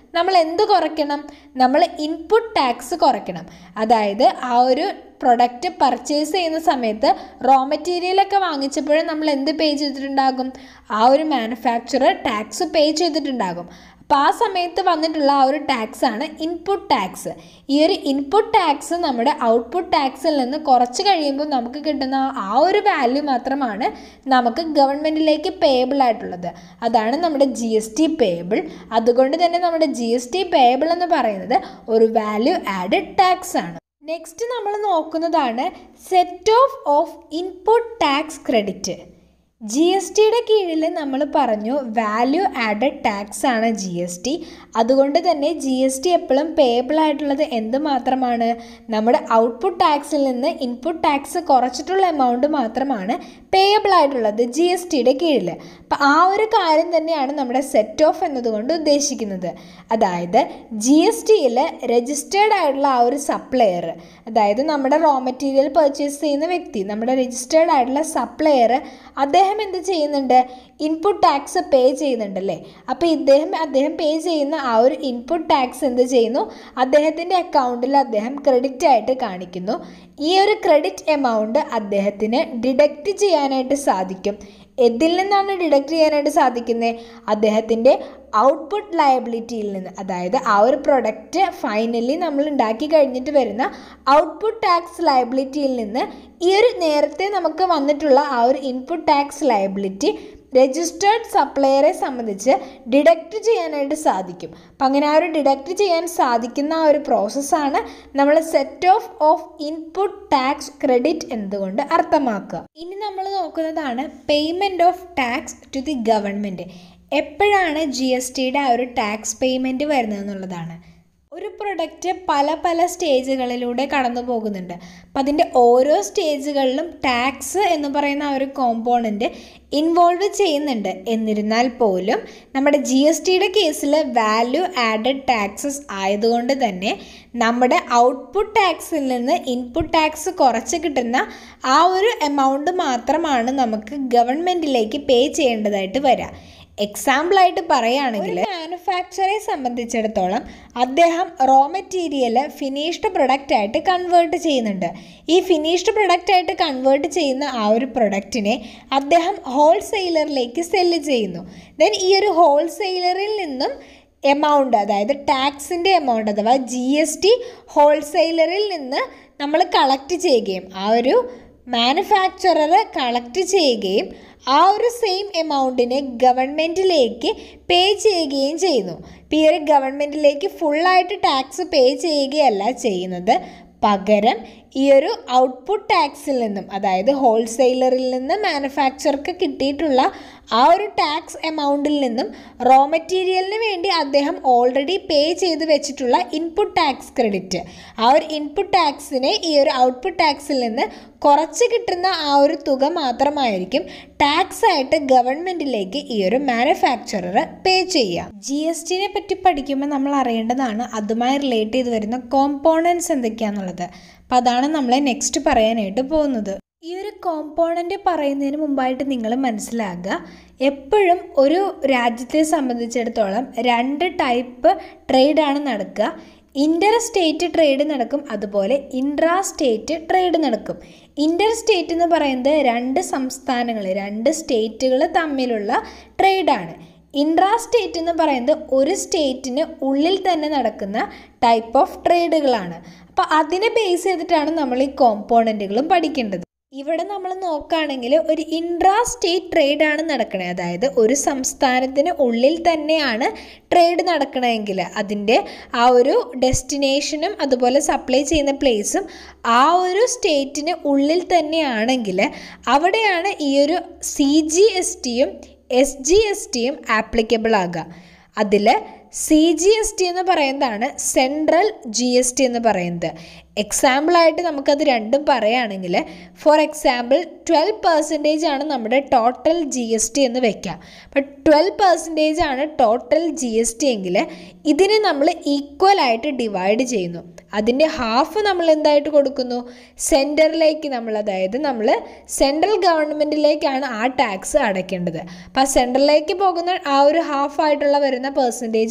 നമ്മൾ എന്ത് കുറയ്ക്കണം നമ്മൾ ഇൻപുട്ട് ടാക്സ് കുറയ്ക്കണം അതായത് ആ ഒരു പ്രൊഡക്റ്റ് പർച്ചേസ് ചെയ്യുന്ന സമയത്ത് റോ മെറ്റീരിയലൊക്കെ വാങ്ങിച്ചപ്പോഴും നമ്മൾ എന്ത് പേ ചെയ്തിട്ടുണ്ടാകും ആ ഒരു മാനുഫാക്ചറർ ടാക്സ് പേ ചെയ്തിട്ടുണ്ടാകും അപ്പോൾ ആ സമയത്ത് വന്നിട്ടുള്ള ആ ഒരു ടാക്സ് ആണ് ഇൻപുട്ട് ടാക്സ് ഈ ഒരു ഇൻപുട്ട് ടാക്സ് നമ്മുടെ ഔട്ട്പുട്ട് ടാക്സിൽ നിന്ന് കുറച്ച് കഴിയുമ്പോൾ നമുക്ക് കിട്ടുന്ന ആ ഒരു വാല്യൂ മാത്രമാണ് നമുക്ക് ഗവൺമെൻറ്റിലേക്ക് പേയബിൾ ആയിട്ടുള്ളത് അതാണ് നമ്മുടെ ജി എസ് ടി പേയബിൾ അതുകൊണ്ട് തന്നെ നമ്മുടെ ജി എസ് ടി പേയബിൾ എന്ന് പറയുന്നത് ഒരു വാല്യൂ ആഡഡ് ടാക്സ് ആണ് നെക്സ്റ്റ് നമ്മൾ നോക്കുന്നതാണ് set off off input tax credit G S ടിയുടെ കീഴിൽ നമ്മൾ പറഞ്ഞു വാല്യൂ ആഡഡ് ടാക്സ് ആണ് ജി എസ് ടി അതുകൊണ്ട് തന്നെ ജി എസ് ടി എപ്പോഴും പേയബിൾ ആയിട്ടുള്ളത് എന്ത് മാത്രമാണ് നമ്മുടെ ഔട്ട്പുട്ട് ടാക്സിൽ നിന്ന് ഇൻപുട്ട് ടാക്സ് കുറച്ചിട്ടുള്ള എമൗണ്ട് മാത്രമാണ് പേയബിൾ ആയിട്ടുള്ളത് ജി എസ് ടിയുടെ കീഴിൽ അപ്പം ആ ഒരു കാര്യം തന്നെയാണ് നമ്മുടെ സെറ്റ് ഓഫ് എന്നതുകൊണ്ട് ഉദ്ദേശിക്കുന്നത് അതായത് ജി എസ് ടിയിൽ രജിസ്റ്റേർഡ് ആയിട്ടുള്ള ആ ഒരു സപ്ലയർ അതായത് നമ്മുടെ റോ മെറ്റീരിയൽ പർച്ചേസ് ചെയ്യുന്ന വ്യക്തി നമ്മുടെ രജിസ്റ്റേർഡ് ആയിട്ടുള്ള സപ്ലയർ അദ്ദേഹം എന്ത് ചെയ്യുന്നുണ്ട് ഇൻപുട്ട് ടാക്സ് പേ ചെയ്യുന്നുണ്ടല്ലേ അപ്പോൾ ഇദ്ദേഹം അദ്ദേഹം പേ ചെയ്യുന്ന ആ ഒരു ഇൻപുട്ട് ടാക്സ് എന്ത് ചെയ്യുന്നു അദ്ദേഹത്തിൻ്റെ അക്കൗണ്ടിൽ അദ്ദേഹം ക്രെഡിറ്റ് ആയിട്ട് കാണിക്കുന്നു ഈ ഒരു ക്രെഡിറ്റ് എമൗണ്ട് അദ്ദേഹത്തിന് ഡിഡക്റ്റ് ചെയ്യാനായിട്ട് സാധിക്കും ഇതിൽ നിന്നാണ് ഡിഡക്റ്റ് ചെയ്യാനായിട്ട് സാധിക്കുന്നത് അദ്ദേഹത്തിൻ്റെ ഔട്ട്പുട്ട് ലയബിലിറ്റിയിൽ നിന്ന് അതായത് ആ ഒരു പ്രൊഡക്റ്റ് ഫൈനലി നമ്മൾ ഉണ്ടാക്കി കഴിഞ്ഞിട്ട് വരുന്ന ഔട്ട്പുട്ട് ടാക്സ് ലയബിലിറ്റിയിൽ നിന്ന് ഈ ഒരു നേരത്തെ നമുക്ക് വന്നിട്ടുള്ള ആ ഒരു ഇൻപുട്ട് ടാക്സ് ലയബിലിറ്റി രജിസ്റ്റേർഡ് സപ്ലയറെ സംബന്ധിച്ച് ഡിഡക്റ്റ് ചെയ്യാനായിട്ട് സാധിക്കും അപ്പം അങ്ങനെ ആ ഒരു ഡിഡക്റ്റ് ചെയ്യാൻ സാധിക്കുന്ന ആ ഒരു പ്രോസസ്സാണ് നമ്മൾ set off off input tax credit എന്നതുകൊണ്ട് അർത്ഥമാക്കുക ഇനി നമ്മൾ നോക്കുന്നതാണ് payment of tax to the government എപ്പോഴാണ് ജി എസ് ടിയുടെ ആ ഒരു ടാക്സ് പേയ്മെൻറ്റ് വരുന്നതെന്നുള്ളതാണ് ഒരു പ്രൊഡക്റ്റ് പല പല സ്റ്റേജുകളിലൂടെ കടന്നു പോകുന്നുണ്ട് അപ്പം അതിൻ്റെ ഓരോ സ്റ്റേജുകളിലും ടാക്സ് എന്ന് പറയുന്ന ആ ഒരു കോമ്പോണൻറ്റ് ഇൻവോൾവ് ചെയ്യുന്നുണ്ട് എന്നിരുന്നാൽ പോലും നമ്മുടെ ജി എസ് ടിയുടെ കേസിൽ വാല്യൂ ആഡഡ് ടാക്സസ് ആയതുകൊണ്ട് തന്നെ നമ്മുടെ ഔട്ട്പുട്ട് ടാക്സിൽ നിന്ന് ഇൻപുട്ട് ടാക്സ് കുറച്ച് കിട്ടുന്ന ആ ഒരു എമൗണ്ട് മാത്രമാണ് നമുക്ക് ഗവൺമെൻറ്റിലേക്ക് പേ ചെയ്യേണ്ടതായിട്ട് വരിക എക്സാമ്പിളായിട്ട് പറയുകയാണെങ്കിൽ മാനുഫാക്ചറെ സംബന്ധിച്ചിടത്തോളം അദ്ദേഹം റോ മെറ്റീരിയൽ ഫിനിഷ്ഡ് പ്രൊഡക്റ്റ് ആയിട്ട് കൺവേർട്ട് ചെയ്യുന്നുണ്ട് ഈ ഫിനിഷ്ഡ് പ്രൊഡക്റ്റ് ആയിട്ട് കൺവേർട്ട് ചെയ്യുന്ന ആ ഒരു പ്രൊഡക്റ്റിനെ അദ്ദേഹം ഹോൾസെയിലറിലേക്ക് സെല്ല് ചെയ്യുന്നു ദെൻ ഈ ഒരു ഹോൾസെയിലറിൽ നിന്നും എമൗണ്ട് അതായത് ടാക്സിൻ്റെ എമൗണ്ട് അഥവാ ജി എസ് ടി ഹോൾസെയിലറിൽ നിന്ന് നമ്മൾ കളക്ട് ചെയ്യുകയും ആ ഒരു മാനുഫാക്ചറർ കളക്ട് ചെയ്യുകയും ആ ഒരു സെയിം എമൗണ്ടിനെ ഗവൺമെൻറ്റിലേക്ക് പേ ചെയ്യുകയും ചെയ്യുന്നു ഇപ്പോൾ ഈ ഒരു ഗവൺമെൻറ്റിലേക്ക് ഫുള്ളായിട്ട് ടാക്സ് പേ ചെയ്യുകയല്ല ചെയ്യുന്നത് പകരം ഈ ഒരു ഔട്ട്പുട്ട് ടാക്സിൽ നിന്നും അതായത് ഹോൾസെയിലറിൽ നിന്ന് മാനുഫാക്ചർക്ക് കിട്ടിയിട്ടുള്ള ആ ഒരു ടാക്സ് എമൗണ്ടിൽ നിന്നും റോ മെറ്റീരിയലിന് വേണ്ടി അദ്ദേഹം ഓൾറെഡി പേ ചെയ്ത് വെച്ചിട്ടുള്ള ഇൻപുട്ട് ടാക്സ് ക്രെഡിറ്റ് ആ ഒരു ഇൻപുട്ട് ടാക്സിനെ ഈ ഒരു ഔട്ട്പുട്ട് ടാക്സിൽ നിന്ന് കുറച്ച് കിട്ടുന്ന ആ ഒരു തുക മാത്രമായിരിക്കും ടാക്സ് ആയിട്ട് ഗവൺമെൻറ്റിലേക്ക് ഈ ഒരു മാനുഫാക്ചറർ പേ ചെയ്യുക ജി എസ് ടിനെ പറ്റി പഠിക്കുമ്പോൾ നമ്മൾ അറിയേണ്ടതാണ് അതുമായി റിലേറ്റ് ചെയ്ത് വരുന്ന കോമ്പോണൻസ് എന്തൊക്കെയാണെന്നുള്ളത് അപ്പം അതാണ് നമ്മളെ നെക്സ്റ്റ് പറയാനായിട്ട് പോകുന്നത് ഈ ഒരു കോമ്പോണൻ്റ് പറയുന്നതിന് മുമ്പായിട്ട് നിങ്ങൾ മനസ്സിലാക്കുക എപ്പോഴും ഒരു രാജ്യത്തെ സംബന്ധിച്ചിടത്തോളം രണ്ട് ടൈപ്പ് ട്രേഡാണ് നടക്കുക ഇൻ്റർ സ്റ്റേറ്റ് ട്രേഡ് നടക്കും അതുപോലെ ഇൻട്രാ സ്റ്റേറ്റ് ട്രേഡ് നടക്കും ഇൻ്റർ സ്റ്റേറ്റ് എന്ന് പറയുന്നത് രണ്ട് സംസ്ഥാനങ്ങൾ രണ്ട് സ്റ്റേറ്റുകൾ തമ്മിലുള്ള ട്രേഡാണ് ഇൻട്രാ സ്റ്റേറ്റ് എന്ന് പറയുന്നത് ഒരു സ്റ്റേറ്റിന് ഉള്ളിൽ തന്നെ നടക്കുന്ന ടൈപ്പ് ഓഫ് ട്രേഡുകളാണ് അപ്പോൾ അതിനെ ബേസ് ചെയ്തിട്ടാണ് നമ്മൾ ഈ കോമ്പോണൻറ്റുകളും പഠിക്കേണ്ടത് ഇവിടെ നമ്മൾ നോക്കുകയാണെങ്കിൽ ഒരു ഇൻട്രാ സ്റ്റേറ്റ് ട്രേഡാണ് നടക്കണത് അതായത് ഒരു സംസ്ഥാനത്തിന് ഉള്ളിൽ തന്നെയാണ് ട്രേഡ് നടക്കണമെങ്കിൽ അതിൻ്റെ ആ ഒരു ഡെസ്റ്റിനേഷനും അതുപോലെ സപ്ലൈ ചെയ്യുന്ന പ്ലേസും ആ ഒരു സ്റ്റേറ്റിന് ഉള്ളിൽ തന്നെയാണെങ്കിൽ അവിടെയാണ് ഈ ഒരു സി ജി എസ് ടിയും എസ് ജി എസ് ടിയും ആപ്ലിക്കബിൾ ആകുക അതിൽ സി ജി എസ് ടി എന്ന് പറയുന്നതാണ് സെൻട്രൽ ജി എസ് ടി എന്ന് പറയുന്നത് എക്സാമ്പിളായിട്ട് നമുക്കത് രണ്ടും പറയുകയാണെങ്കിൽ ഫോർ എക്സാമ്പിൾ ട്വൽവ് പെർസെൻറ്റേജ് ആണ് നമ്മുടെ ടോട്ടൽ ജി എസ് ടി എന്ന് വെക്കാം അപ്പം ട്വൽവ് പെർസെൻറ്റേജ് ആണ് ടോട്ടൽ ജി എസ് ടി എങ്കിൽ ഇതിനെ നമ്മൾ ഈക്വൽ ആയിട്ട് ഡിവൈഡ് ചെയ്യുന്നു അതിൻ്റെ ഹാഫ് നമ്മൾ എന്തായിട്ട് കൊടുക്കുന്നു സെൻറ്ററിലേക്ക് നമ്മൾ അതായത് നമ്മൾ സെൻട്രൽ ഗവൺമെൻറ്റിലേക്കാണ് ആ ടാക്സ് അടയ്ക്കേണ്ടത് അപ്പോൾ ആ സെൻട്രലിലേക്ക് പോകുന്ന ആ ഒരു ഹാഫ് ആയിട്ടുള്ള വരുന്ന പെർസെൻറ്റേജ്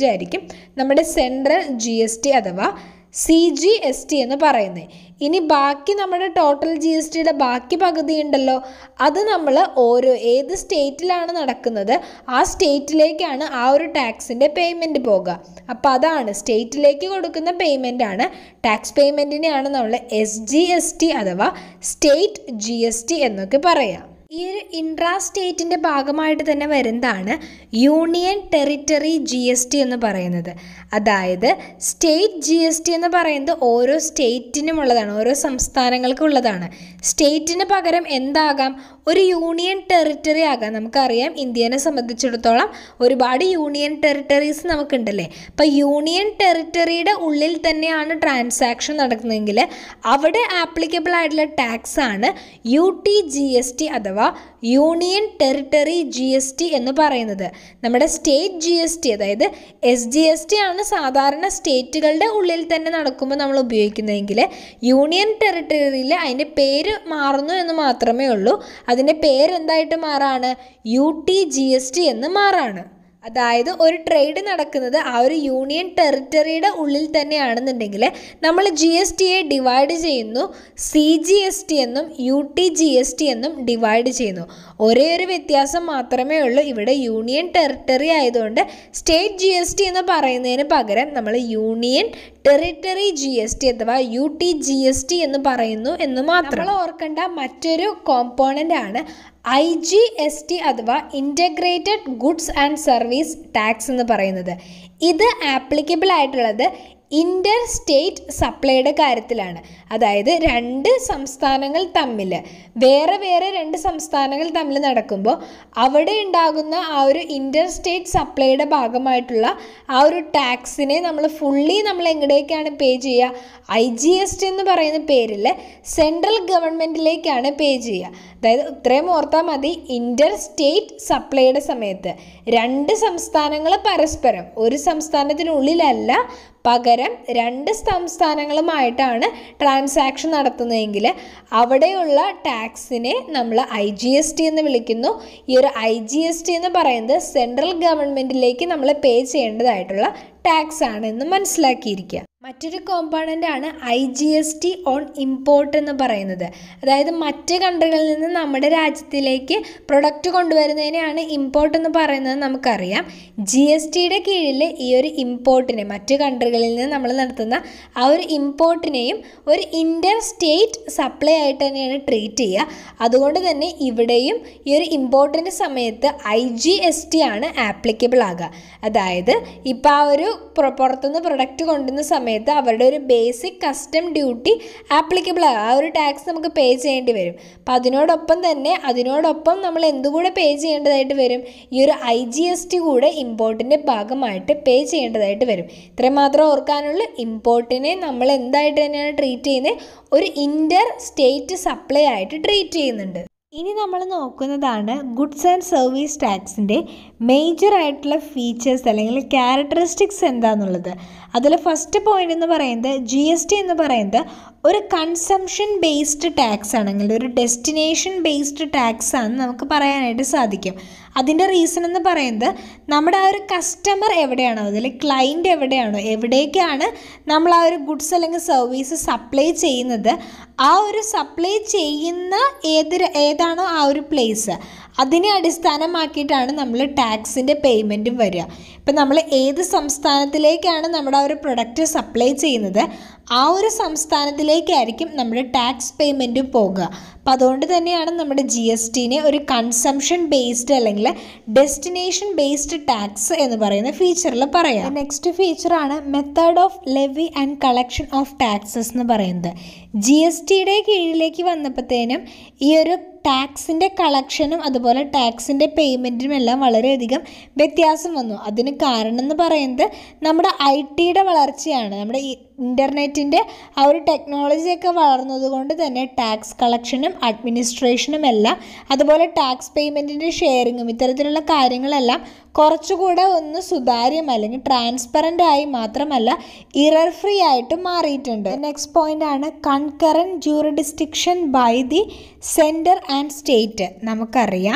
ആയിരിക്കും നമ്മുടെ സെൻട്രൽ ജി എസ് ടി അഥവാ സി ജി എസ് ടി എന്ന് പറയുന്നത് ഇനി ബാക്കി നമ്മുടെ ടോട്ടൽ ജി എസ് ടിയുടെ ബാക്കി പകുതി ഉണ്ടല്ലോ അത് നമ്മൾ ഓരോ ഏത് സ്റ്റേറ്റിലാണ് നടക്കുന്നത് ആ സ്റ്റേറ്റിലേക്കാണ് ആ ഒരു ടാക്സിൻ്റെ പേയ്മെൻറ്റ് പോകുക അപ്പോൾ അതാണ് സ്റ്റേറ്റിലേക്ക് കൊടുക്കുന്ന പേയ്മെൻ്റ് ആണ് ടാക്സ് പേയ്മെൻറ്റിനെയാണ് നമ്മൾ എസ് ജി എസ് ടി അഥവാ സ്റ്റേറ്റ് ജി എസ് ടി എന്നൊക്കെ പറയാം ഈ ഒരു ഇൻട്രാ സ്റ്റേറ്റിൻ്റെ ഭാഗമായിട്ട് തന്നെ വരുന്നതാണ് union territory G S T എന്ന് പറയുന്നത് അതായത് സ്റ്റേറ്റ് ജി എസ് ടി എന്ന് പറയുന്നത് ഓരോ സ്റ്റേറ്റിനും ഉള്ളതാണ് ഓരോ സംസ്ഥാനങ്ങൾക്കും ഉള്ളതാണ് സ്റ്റേറ്റിന് പകരം എന്താകാം ഒരു യൂണിയൻ ടെറിറ്ററി ആകാം നമുക്കറിയാം ഇന്ത്യനെ സംബന്ധിച്ചിടത്തോളം ഒരുപാട് യൂണിയൻ ടെറിട്ടറീസ് നമുക്കുണ്ടല്ലേ അപ്പോൾ യൂണിയൻ ടെറിട്ടറിയുടെ ഉള്ളിൽ തന്നെയാണ് ട്രാൻസാക്ഷൻ നടക്കുന്നതെങ്കിൽ അവിടെ ആപ്ലിക്കബിൾ ആയിട്ടുള്ള ടാക്സ് ആണ് U T G S T അഥവാ union territory G S T എന്ന് പറയുന്നത് നമ്മുടെ സ്റ്റേറ്റ് ജി എസ് ടി അതായത് എസ് ജി എസ് ടി ആണ് സാധാരണ സ്റ്റേറ്റുകളുടെ ഉള്ളിൽ തന്നെ നടക്കുമ്പോൾ നമ്മൾ ഉപയോഗിക്കുന്നതെങ്കിൽ യൂണിയൻ ടെറിട്ടറിയിൽ അതിൻ്റെ പേര് മാറുന്നു എന്ന് മാത്രമേ ഉള്ളൂ അതിൻ്റെ പേര് എന്തായിട്ട് മാറാണ് U T G S T എന്ന് മാറാണ് അതായത് ഒരു ട്രേഡ് നടക്കുന്നത് ആ ഒരു യൂണിയൻ ടെറിട്ടറിയുടെ ഉള്ളിൽ തന്നെയാണെന്നുണ്ടെങ്കിൽ നമ്മൾ ജി എസ് ടിയെ ഡിവൈഡ് ചെയ്യുന്നു സി ജി എസ് ടി എന്നും U T G S T എന്നും ഡിവൈഡ് ചെയ്യുന്നു ഒരേ ഒരു വ്യത്യാസം മാത്രമേ ഉള്ളൂ ഇവിടെ യൂണിയൻ ടെറിട്ടറി ആയതുകൊണ്ട് സ്റ്റേറ്റ് ജി എസ് ടി എന്ന് പറയുന്നതിന് പകരം നമ്മൾ union territory G S T അഥവാ U T G S T എന്ന് പറയുന്നു എന്ന് മാത്രം നമ്മൾ ഓർക്കേണ്ട മറ്റൊരു കോമ്പോണൻ്റ് ആണ് ഐ ജി എസ് ടി അഥവാ integrated goods and service tax എന്ന് പറയുന്നത് ഇത് ആപ്ലിക്കബിൾ ആയിട്ടുള്ളത് ഇൻ്റർ സ്റ്റേറ്റ് സപ്ലൈയുടെ കാര്യത്തിലാണ് അതായത് രണ്ട് സംസ്ഥാനങ്ങൾ തമ്മിൽ വേറെ വേറെ രണ്ട് സംസ്ഥാനങ്ങൾ തമ്മിൽ നടക്കുമ്പോൾ അവിടെ ഉണ്ടാകുന്ന ആ ഒരു ഇൻ്റർ സ്റ്റേറ്റ് സപ്ലൈയുടെ ഭാഗമായിട്ടുള്ള ആ ഒരു ടാക്സിനെ നമ്മൾ ഫുള്ളി നമ്മൾ എങ്ങടേക്കാണ് പേ ചെയ്യുക ഐ ജി എസ് ടി എന്ന് പറയുന്ന പേരിൽ സെൻട്രൽ ഗവൺമെൻറ്റിലേക്കാണ് പേ ചെയ്യുക അതായത് ഇത്രയും ഓർത്താൽ മതി ഇൻ്റർ സ്റ്റേറ്റ് സപ്ലൈയുടെ സമയത്ത് രണ്ട് സംസ്ഥാനങ്ങൾ പരസ്പരം ഒരു സംസ്ഥാനത്തിനുള്ളിലല്ല പകരം രണ്ട് സംസ്ഥാനങ്ങളുമായിട്ടാണ് ട്രാൻസാക്ഷൻ നടത്തുന്നതെങ്കിൽ അവിടെയുള്ള ടാക്സിനെ നമ്മൾ ഐ ജി എസ് ടി എന്ന് വിളിക്കുന്നു ഈ ഒരു ഐ ജി എസ് ടി എന്ന് പറയുന്നത് സെൻട്രൽ ഗവൺമെൻറ്റിലേക്ക് നമ്മൾ പേ ചെയ്യേണ്ടതായിട്ടുള്ള ടാക്സ് ആണെന്ന് മനസ്സിലാക്കിയിരിക്കുക മറ്റൊരു കോമ്പോണൻ്റ് ആണ് I G S T on import എന്ന് പറയുന്നത് അതായത് മറ്റ് കൺട്രികളിൽ നിന്ന് നമ്മുടെ രാജ്യത്തിലേക്ക് പ്രൊഡക്റ്റ് കൊണ്ടുവരുന്നതിനെയാണ് ഇമ്പോർട്ട് എന്ന് പറയുന്നത് നമുക്കറിയാം ജി എസ് ടിയുടെ കീഴിൽ ഈ ഒരു ഇമ്പോർട്ടിനെ മറ്റ് കൺട്രികളിൽ നിന്ന് നമ്മൾ നടത്തുന്ന ആ ഒരു ഇമ്പോർട്ടിനെയും ഒരു ഇൻ്റർ സ്റ്റേറ്റ് സപ്ലൈ ആയിട്ട് തന്നെയാണ് ട്രീറ്റ് ചെയ്യുക അതുകൊണ്ട് തന്നെ ഇവിടെയും ഈ ഒരു ഇമ്പോർട്ടിൻ്റെ സമയത്ത് ഐ ജി എസ് ടി ആണ് ആപ്ലിക്കബിൾ ആകുക അതായത് ഇപ്പോൾ ആ ഒരു പുറത്തുനിന്ന് പ്രൊഡക്റ്റ് കൊണ്ടുവന്ന സമയത്ത് അവരുടെ ഒരു ബേസിക് കസ്റ്റം ഡ്യൂട്ടി ആപ്ലിക്കബിൾ ആകും ആ ഒരു ടാക്സ് നമുക്ക് പേ ചെയ്യേണ്ടി വരും അപ്പം അതിനോടൊപ്പം തന്നെ അതിനോടൊപ്പം നമ്മൾ എന്തുകൂടെ പേ ചെയ്യേണ്ടതായിട്ട് വരും ഈ ഒരു ഐ ജി എസ് ടി കൂടെ ഇമ്പോർട്ടിൻ്റെ ഭാഗമായിട്ട് പേ ചെയ്യേണ്ടതായിട്ട് വരും ഇത്രയും മാത്രം ഓർക്കാനുള്ളൂ ഇമ്പോർട്ടിനെ നമ്മൾ എന്തായിട്ട് തന്നെയാണ് ട്രീറ്റ് ചെയ്യുന്നത് ഒരു ഇൻ്റർ സ്റ്റേറ്റ് സപ്ലൈ ആയിട്ട് ട്രീറ്റ് ചെയ്യുന്നുണ്ട് ഇനി നമ്മൾ നോക്കുന്നതാണ് ഗുഡ്സ് ആൻഡ് സർവീസ് ടാക്സിൻ്റെ മേജർ ആയിട്ടുള്ള ഫീച്ചേഴ്സ് അല്ലെങ്കിൽ ക്യാരക്ടറിസ്റ്റിക്സ് എന്താണെന്നുള്ളത് അതിൽ ഫസ്റ്റ് പോയിന്റ് എന്ന് പറയുന്നത് ജി എസ് ടി എന്ന് പറയുന്നത് ഒരു കൺസംഷൻ ബേസ്ഡ് ടാക്സ് ആണെങ്കിൽ ഒരു ഡെസ്റ്റിനേഷൻ ബേസ്ഡ് ടാക്സ് ആണെന്ന് നമുക്ക് പറയാനായിട്ട് സാധിക്കും അതിൻ്റെ റീസൺ എന്ന് പറയുന്നത് നമ്മുടെ ആ ഒരു കസ്റ്റമർ എവിടെയാണോ അതിൽ ക്ലൈൻറ്റ് എവിടെയാണോ എവിടേക്കാണ് നമ്മൾ ആ ഒരു ഗുഡ്സ് അല്ലെങ്കിൽ സർവീസ് സപ്ലൈ ചെയ്യുന്നത് ആ ഒരു സപ്ലൈ ചെയ്യുന്ന ഏത് ഏതാണോ ആ ഒരു പ്ലേസ് അതിനെ അടിസ്ഥാനമാക്കിയിട്ടാണ് നമ്മൾ ടാക്സിൻ്റെ പേയ്മെൻറ്റും വരിക ഇപ്പം നമ്മൾ ഏത് സംസ്ഥാനത്തിലേക്കാണ് നമ്മുടെ ആ ഒരു പ്രൊഡക്റ്റ് സപ്ലൈ ചെയ്യുന്നത് ആ ഒരു സംസ്ഥാനത്തിലേക്കായിരിക്കും നമ്മുടെ ടാക്സ് പേയ്മെൻറ്റും പോകുക അപ്പം അതുകൊണ്ട് തന്നെയാണ് നമ്മുടെ ജി എസ് ടിനെ ഒരു കൺസംഷൻ ബേസ്ഡ് അല്ലെങ്കിൽ ഡെസ്റ്റിനേഷൻ ബേസ്ഡ് ടാക്സ് എന്ന് പറയുന്ന ഫീച്ചറിൽ പറയാം നെക്സ്റ്റ് ഫീച്ചറാണ് method of levy and collection of taxes എന്ന് പറയുന്നത് ജി എസ് ടിയുടെ കീഴിലേക്ക് വന്നപ്പോഴത്തേനും ഈ ഒരു ടാക്സിൻ്റെ കളക്ഷനും അതുപോലെ ടാക്സിൻ്റെ പേയ്മെൻറ്റിനും എല്ലാം വളരെയധികം വ്യത്യാസം വന്നു അതിന് കാരണം എന്ന് പറയുന്നത് നമ്മുടെ ഐ ടിയുടെ വളർച്ചയാണ് നമ്മുടെ ഈ ഇൻ്റർനെറ്റിൻ്റെ ആ ഒരു ടെക്നോളജിയൊക്കെ വളർന്നത് കൊണ്ട് തന്നെ ടാക്സ് കളക്ഷനും അഡ്മിനിസ്ട്രേഷനും എല്ലാം അതുപോലെ ടാക്സ് പേയ്മെൻറ്റിൻ്റെ ഷെയറിങ്ങും ഇത്തരത്തിലുള്ള കാര്യങ്ങളെല്ലാം കുറച്ചുകൂടെ ഒന്ന് സുതാര്യം അല്ലെങ്കിൽ ട്രാൻസ്പെറൻ്റ് ആയി മാത്രമല്ല ഇറർ ഫ്രീ ആയിട്ട് മാറിയിട്ടുണ്ട് നെക്സ്റ്റ് പോയിന്റ് ആണ് concurrent jurisdiction by the centre and state നമുക്കറിയാം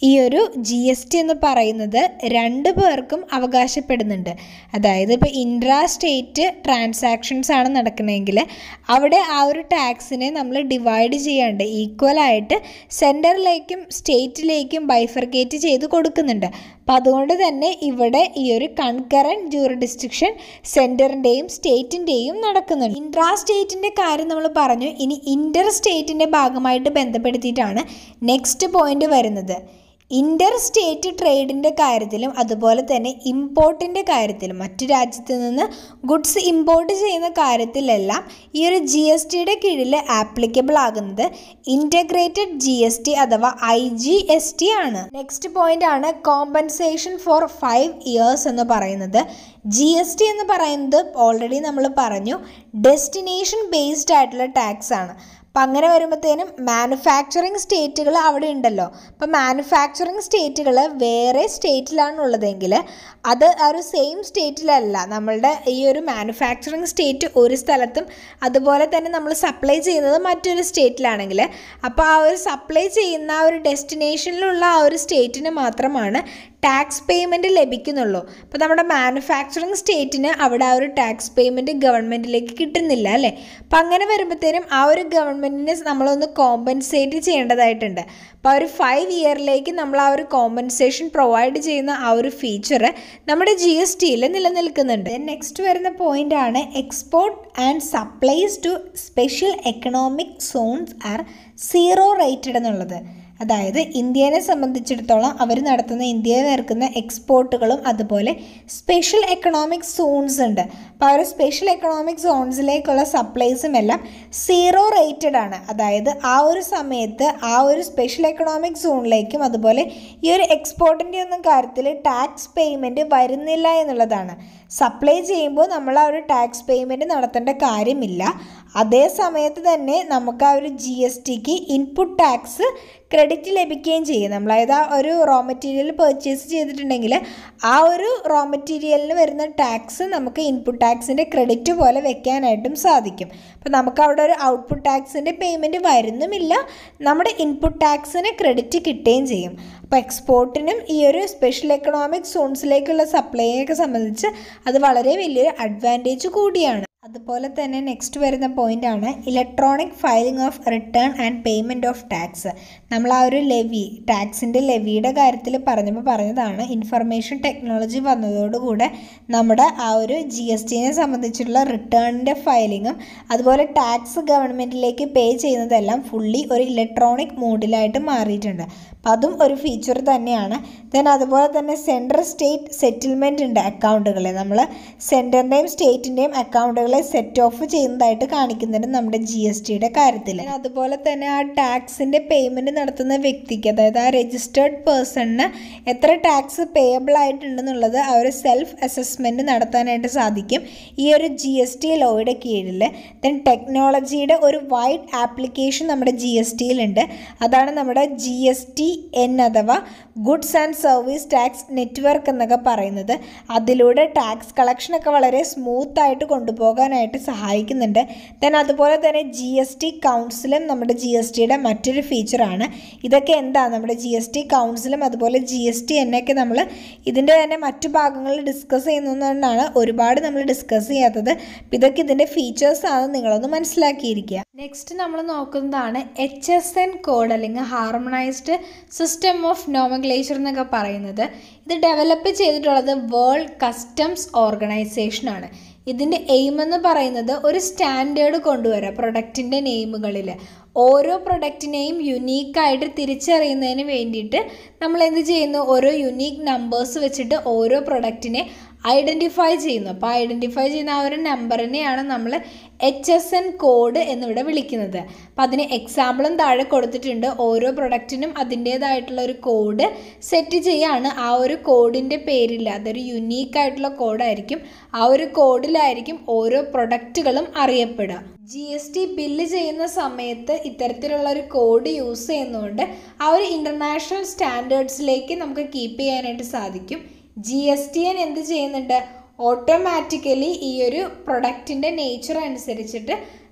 ഈ ഒരു ജി എസ് ടി എന്ന് പറയുന്നത് രണ്ട് പേർക്കും അവകാശപ്പെടുന്നുണ്ട് അതായത് ഇപ്പോൾ ഇൻട്രാ സ്റ്റേറ്റ് ട്രാൻസാക്ഷൻസ് ആണ് നടക്കുന്നതെങ്കിൽ അവിടെ ആ ഒരു ടാക്സിനെ നമ്മൾ ഡിവൈഡ് ചെയ്യാണ്ട് ഈക്വലായിട്ട് സെൻറ്ററിലേക്കും സ്റ്റേറ്റിലേക്കും ബൈഫർക്കേറ്റ് ചെയ്ത് കൊടുക്കുന്നുണ്ട് അപ്പം അതുകൊണ്ട് തന്നെ ഇവിടെ ഈ ഒരു കൺകറൻറ്റ് ജൂറിഡിസ്ട്രിക്ഷൻ സെൻറ്ററിൻ്റെയും സ്റ്റേറ്റിൻ്റെയും നടക്കുന്നുണ്ട് ഇൻട്രാ സ്റ്റേറ്റിൻ്റെ കാര്യം നമ്മൾ പറഞ്ഞു ഇനി ഇൻ്റർ സ്റ്റേറ്റിൻ്റെ ഭാഗമായിട്ട് ബന്ധപ്പെടുത്തിയിട്ടാണ് നെക്സ്റ്റ് പോയിന്റ് വരുന്നത് ഇൻ്റർ സ്റ്റേറ്റ് ട്രേഡിൻ്റെ കാര്യത്തിലും അതുപോലെ തന്നെ ഇമ്പോർട്ടിൻ്റെ കാര്യത്തിലും മറ്റു രാജ്യത്ത് നിന്ന് ഗുഡ്സ് ഇമ്പോർട്ട് ചെയ്യുന്ന കാര്യത്തിലെല്ലാം ഈ ഒരു ജി എസ് ടിയുടെ കീഴിൽ ആപ്ലിക്കബിൾ ആകുന്നത് ഇൻ്റഗ്രേറ്റഡ് ജി എസ് ടി അഥവാ ഐ ജി എസ് ടി ആണ് നെക്സ്റ്റ് പോയിന്റ് ആണ് കോമ്പൻസേഷൻ ഫോർ ഫൈവ് ഇയേഴ്സ് എന്ന് പറയുന്നത് ജി എസ് ടി എന്ന് പറയുന്നത് ഓൾറെഡി നമ്മൾ പറഞ്ഞു ഡെസ്റ്റിനേഷൻ ബേസ്ഡ് ആയിട്ടുള്ള ടാക്സ് ആണ് അപ്പം അങ്ങനെ വരുമ്പോഴത്തേനും മാനുഫാക്ചറിങ് സ്റ്റേറ്റുകൾ അവിടെ ഉണ്ടല്ലോ അപ്പം മാനുഫാക്ചറിങ് സ്റ്റേറ്റുകൾ വേറെ സ്റ്റേറ്റിലാണുള്ളതെങ്കിൽ അത് ആ ഒരു സെയിം സ്റ്റേറ്റിലല്ല നമ്മളുടെ ഈ ഒരു മാനുഫാക്ചറിങ് സ്റ്റേറ്റ് ഒരു സ്ഥലത്തും അതുപോലെ തന്നെ നമ്മൾ സപ്ലൈ ചെയ്യുന്നത് മറ്റൊരു സ്റ്റേറ്റിലാണെങ്കിൽ അപ്പോൾ ആ ഒരു സപ്ലൈ ചെയ്യുന്ന ആ ഒരു ഡെസ്റ്റിനേഷനിലുള്ള ആ ഒരു സ്റ്റേറ്റിന് മാത്രമാണ് ടാക്സ് പേയ്മെൻറ്റ് ലഭിക്കുന്നുള്ളൂ അപ്പോൾ നമ്മുടെ മാനുഫാക്ചറിങ് സ്റ്റേറ്റിന് അവിടെ ആ ഒരു ടാക്സ് പേയ്മെൻറ്റ് ഗവൺമെൻറ്റിലേക്ക് കിട്ടുന്നില്ല അല്ലേ അപ്പം അങ്ങനെ വരുമ്പോഴത്തേനും ആ ഒരു ഗവൺമെൻറ്റിനെ നമ്മളൊന്ന് കോമ്പൻസേറ്റ് ചെയ്യേണ്ടതായിട്ടുണ്ട് അപ്പോൾ ആ ഒരു ഫൈവ് ഇയറിലേക്ക് നമ്മൾ ആ ഒരു കോമ്പൻസേഷൻ പ്രൊവൈഡ് ചെയ്യുന്ന ആ ഒരു ഫീച്ചർ നമ്മുടെ ജി എസ് ടിയിൽ നിലനിൽക്കുന്നുണ്ട് നെക്സ്റ്റ് വരുന്ന പോയിന്റ് ആണ് export and supplies to special economic zones are zero rated എന്നുള്ളത് അതായത് ഇന്ത്യനെ സംബന്ധിച്ചിടത്തോളം അവർ നടത്തുന്ന ഇന്ത്യയിൽ നിൽക്കുന്ന എക്സ്പോർട്ടുകളും അതുപോലെ സ്പെഷ്യൽ എക്കണോമിക് സോൺസ് ഉണ്ട് അപ്പോൾ ആ ഒരു സ്പെഷ്യൽ എക്കണോമിക് സോൺസിലേക്കുള്ള സപ്ലൈസും എല്ലാം സീറോ റേറ്റഡ് ആണ് അതായത് ആ ഒരു സമയത്ത് ആ ഒരു സ്പെഷ്യൽ എക്കണോമിക് സോണിലേക്കും അതുപോലെ ഈ ഒരു എക്സ്പോർട്ടിൻ്റെ ഒന്നും കാര്യത്തിൽ ടാക്സ് പേയ്മെൻറ്റ് വരുന്നില്ല എന്നുള്ളതാണ് സപ്ലൈ ചെയ്യുമ്പോൾ നമ്മൾ ആ ഒരു ടാക്സ് പേയ്മെൻറ്റ് നടത്തേണ്ട കാര്യമില്ല അതേ സമയത്ത് തന്നെ നമുക്ക് ആ ഒരു ജി എസ് ടിക്ക് ഇൻപുട്ട് ടാക്സ് ക്രെഡിറ്റ് ലഭിക്കുകയും ചെയ്യും നമ്മൾ അതായത് ആ ഒരു റോ മെറ്റീരിയൽ പർച്ചേസ് ചെയ്തിട്ടുണ്ടെങ്കിൽ ആ ഒരു റോ മെറ്റീരിയലിന് വരുന്ന ടാക്സ് നമുക്ക് ഇൻപുട്ട് ടാക്സിൻ്റെ ക്രെഡിറ്റ് പോലെ വെക്കാനായിട്ടും സാധിക്കും അപ്പോൾ നമുക്ക് അവിടെ ഒരു ഔട്ട്പുട്ട് ടാക്സിൻ്റെ പേയ്മെൻറ്റ് വരുന്നുമില്ല നമ്മുടെ ഇൻപുട്ട് ടാക്സിന് ക്രെഡിറ്റ് കിട്ടുകയും ചെയ്യും അപ്പോൾ എക്സ്പോർട്ടിനും ഈ ഒരു സ്പെഷ്യൽ എക്കണോമിക് സോൺസിലേക്കുള്ള സപ്ലൈയൊക്കെ സംബന്ധിച്ച് അത് വളരെ വലിയൊരു അഡ്വാൻറ്റേജ് കൂടിയാണ് അതുപോലെ തന്നെ നെക്സ്റ്റ് വരുന്ന പോയിന്റ് ആണ് electronic filing of return and payment of tax നമ്മൾ ആ ഒരു ലെവി ടാക്സിൻ്റെ ലെവിയുടെ കാര്യത്തിൽ പറഞ്ഞപ്പോൾ പറഞ്ഞതാണ് ഇൻഫർമേഷൻ ടെക്നോളജി വന്നതോടുകൂടെ നമ്മുടെ ആ ഒരു ജി എസ് ടിനെ സംബന്ധിച്ചിട്ടുള്ള റിട്ടേണിൻ്റെ ഫയലിങ്ങും അതുപോലെ ടാക്സ് ഗവൺമെൻറ്റിലേക്ക് പേ ചെയ്യുന്നതെല്ലാം ഫുള്ളി ഒരു ഇലക്ട്രോണിക് മോഡിലായിട്ട് മാറിയിട്ടുണ്ട് അപ്പം അതും ഒരു ഫീച്ചർ തന്നെയാണ് ദെൻ അതുപോലെ തന്നെ സെൻട്രൽ സ്റ്റേറ്റ് സെറ്റിൽമെൻറ്റ് ഉണ്ട് അക്കൗണ്ടുകളെ നമ്മൾ സെൻറ്ററിൻ്റെയും സ്റ്റേറ്റിൻ്റെയും അക്കൗണ്ടുകളെ സെറ്റ് ഓഫ് ചെയ്യുന്നതായിട്ട് കാണിക്കുന്നുണ്ട് നമ്മുടെ ജി എസ് ടിയുടെ കാര്യത്തിൽ അതുപോലെ തന്നെ ആ ടാക്സിൻ്റെ പേയ്മെൻറ്റ് നടത്തുന്ന വ്യക്തിക്ക് അതായത് ആ രജിസ്റ്റേർഡ് പേഴ്സണിന് എത്ര ടാക്സ് പേയബിൾ ആയിട്ടുണ്ടെന്നുള്ളത് ആ ഒരു സെൽഫ് അസസ്മെൻറ്റ് നടത്താനായിട്ട് സാധിക്കും ഈ ഒരു ജി എസ് ടി ലോയുടെ കീഴിൽ ദെൻ ടെക്നോളജിയുടെ ഒരു വൈഡ് ആപ്ലിക്കേഷൻ നമ്മുടെ ജി എസ് ടിയിലുണ്ട് അതാണ് നമ്മുടെ ജി എസ് ടി എൻ അഥവാ goods and service tax network എന്നൊക്കെ പറയുന്നത് അതിലൂടെ ടാക്സ് കളക്ഷനൊക്കെ വളരെ സ്മൂത്ത് ആയിട്ട് കൊണ്ടുപോകാനായിട്ട് സഹായിക്കുന്നുണ്ട് ദെൻ അതുപോലെ തന്നെ ജി എസ് ടി കൗൺസിലും നമ്മുടെ ജി എസ് ടിയുടെ മറ്റൊരു ഫീച്ചറാണ് ഇതൊക്കെ എന്താ നമ്മുടെ ജി എസ് ടി കൗൺസിലും അതുപോലെ ജി എസ് ടി എന്നൊക്കെ നമ്മൾ ഇതിൻ്റെ തന്നെ മറ്റു ഭാഗങ്ങളിൽ ഡിസ്കസ് ചെയ്യുന്നതുകൊണ്ടാണ് ഒരുപാട് നമ്മൾ ഡിസ്കസ് ചെയ്യാത്തത് അപ്പം ഇതൊക്കെ ഇതിൻ്റെ ഫീച്ചേഴ്സ് ആണ് നിങ്ങളൊന്ന് മനസ്സിലാക്കിയിരിക്കുക നെക്സ്റ്റ് നമ്മൾ നോക്കുന്നതാണ് എച്ച് എസ് എൻ കോഡ് അല്ലെങ്കിൽ ഹാർമണൈസ്ഡ് സിസ്റ്റം ഓഫ് നോമഗ്ലേച്ചർ എന്നൊക്കെ പറയുന്നത് ഇത് ഡെവലപ്പ് ചെയ്തിട്ടുള്ളത് വേൾഡ് കസ്റ്റംസ് ഓർഗനൈസേഷനാണ് ഇതിൻ്റെ എയിം എന്ന് പറയുന്നത് ഒരു സ്റ്റാൻഡേർഡ് കൊണ്ടുവരിക പ്രൊഡക്റ്റിൻ്റെ നെയിമുകളിൽ ഓരോ പ്രൊഡക്റ്റിനെയും യുണീക്കായിട്ട് തിരിച്ചറിയുന്നതിന് വേണ്ടിയിട്ട് നമ്മൾ എന്ത് ചെയ്യുന്നു ഓരോ യുണീക്ക് നമ്പേഴ്സ് വെച്ചിട്ട് ഓരോ പ്രൊഡക്റ്റിനെ ഐഡൻറ്റിഫൈ ചെയ്യുന്നു അപ്പോൾ ഐഡൻറ്റിഫൈ ചെയ്യുന്ന ആ ഒരു നമ്പറിനെയാണ് നമ്മൾ എച്ച് എസ് എൻ കോഡ് എന്നിവിടെ വിളിക്കുന്നത് അപ്പോൾ അതിന് എക്സാമ്പിളും താഴെ കൊടുത്തിട്ടുണ്ട് ഓരോ പ്രൊഡക്റ്റിനും അതിൻ്റേതായിട്ടുള്ള ഒരു കോഡ് സെറ്റ് ചെയ്യാണ് ആ ഒരു കോഡിൻ്റെ പേരിൽ അതൊരു യുണീക്ക് ആയിട്ടുള്ള കോഡായിരിക്കും ആ ഒരു കോഡിലായിരിക്കും ഓരോ പ്രൊഡക്റ്റുകളും അറിയപ്പെടുക ജി എസ് ടി ബില്ല് ചെയ്യുന്ന സമയത്ത് ഇത്തരത്തിലുള്ള ഒരു കോഡ് യൂസ് ചെയ്യുന്നതുകൊണ്ട് ആ ഒരു ഇൻ്റർനാഷണൽ സ്റ്റാൻഡേർഡ്സിലേക്ക് നമുക്ക് കീപ്പ് ചെയ്യാനായിട്ട് സാധിക്കും ജി എസ് ടി എൻ എന്ത് ചെയ്യുന്നുണ്ട് ഓട്ടോമാറ്റിക്കലി ഈ ഒരു പ്രൊഡക്റ്റിൻ്റെ നേച്ചർ അനുസരിച്ചിട്ട്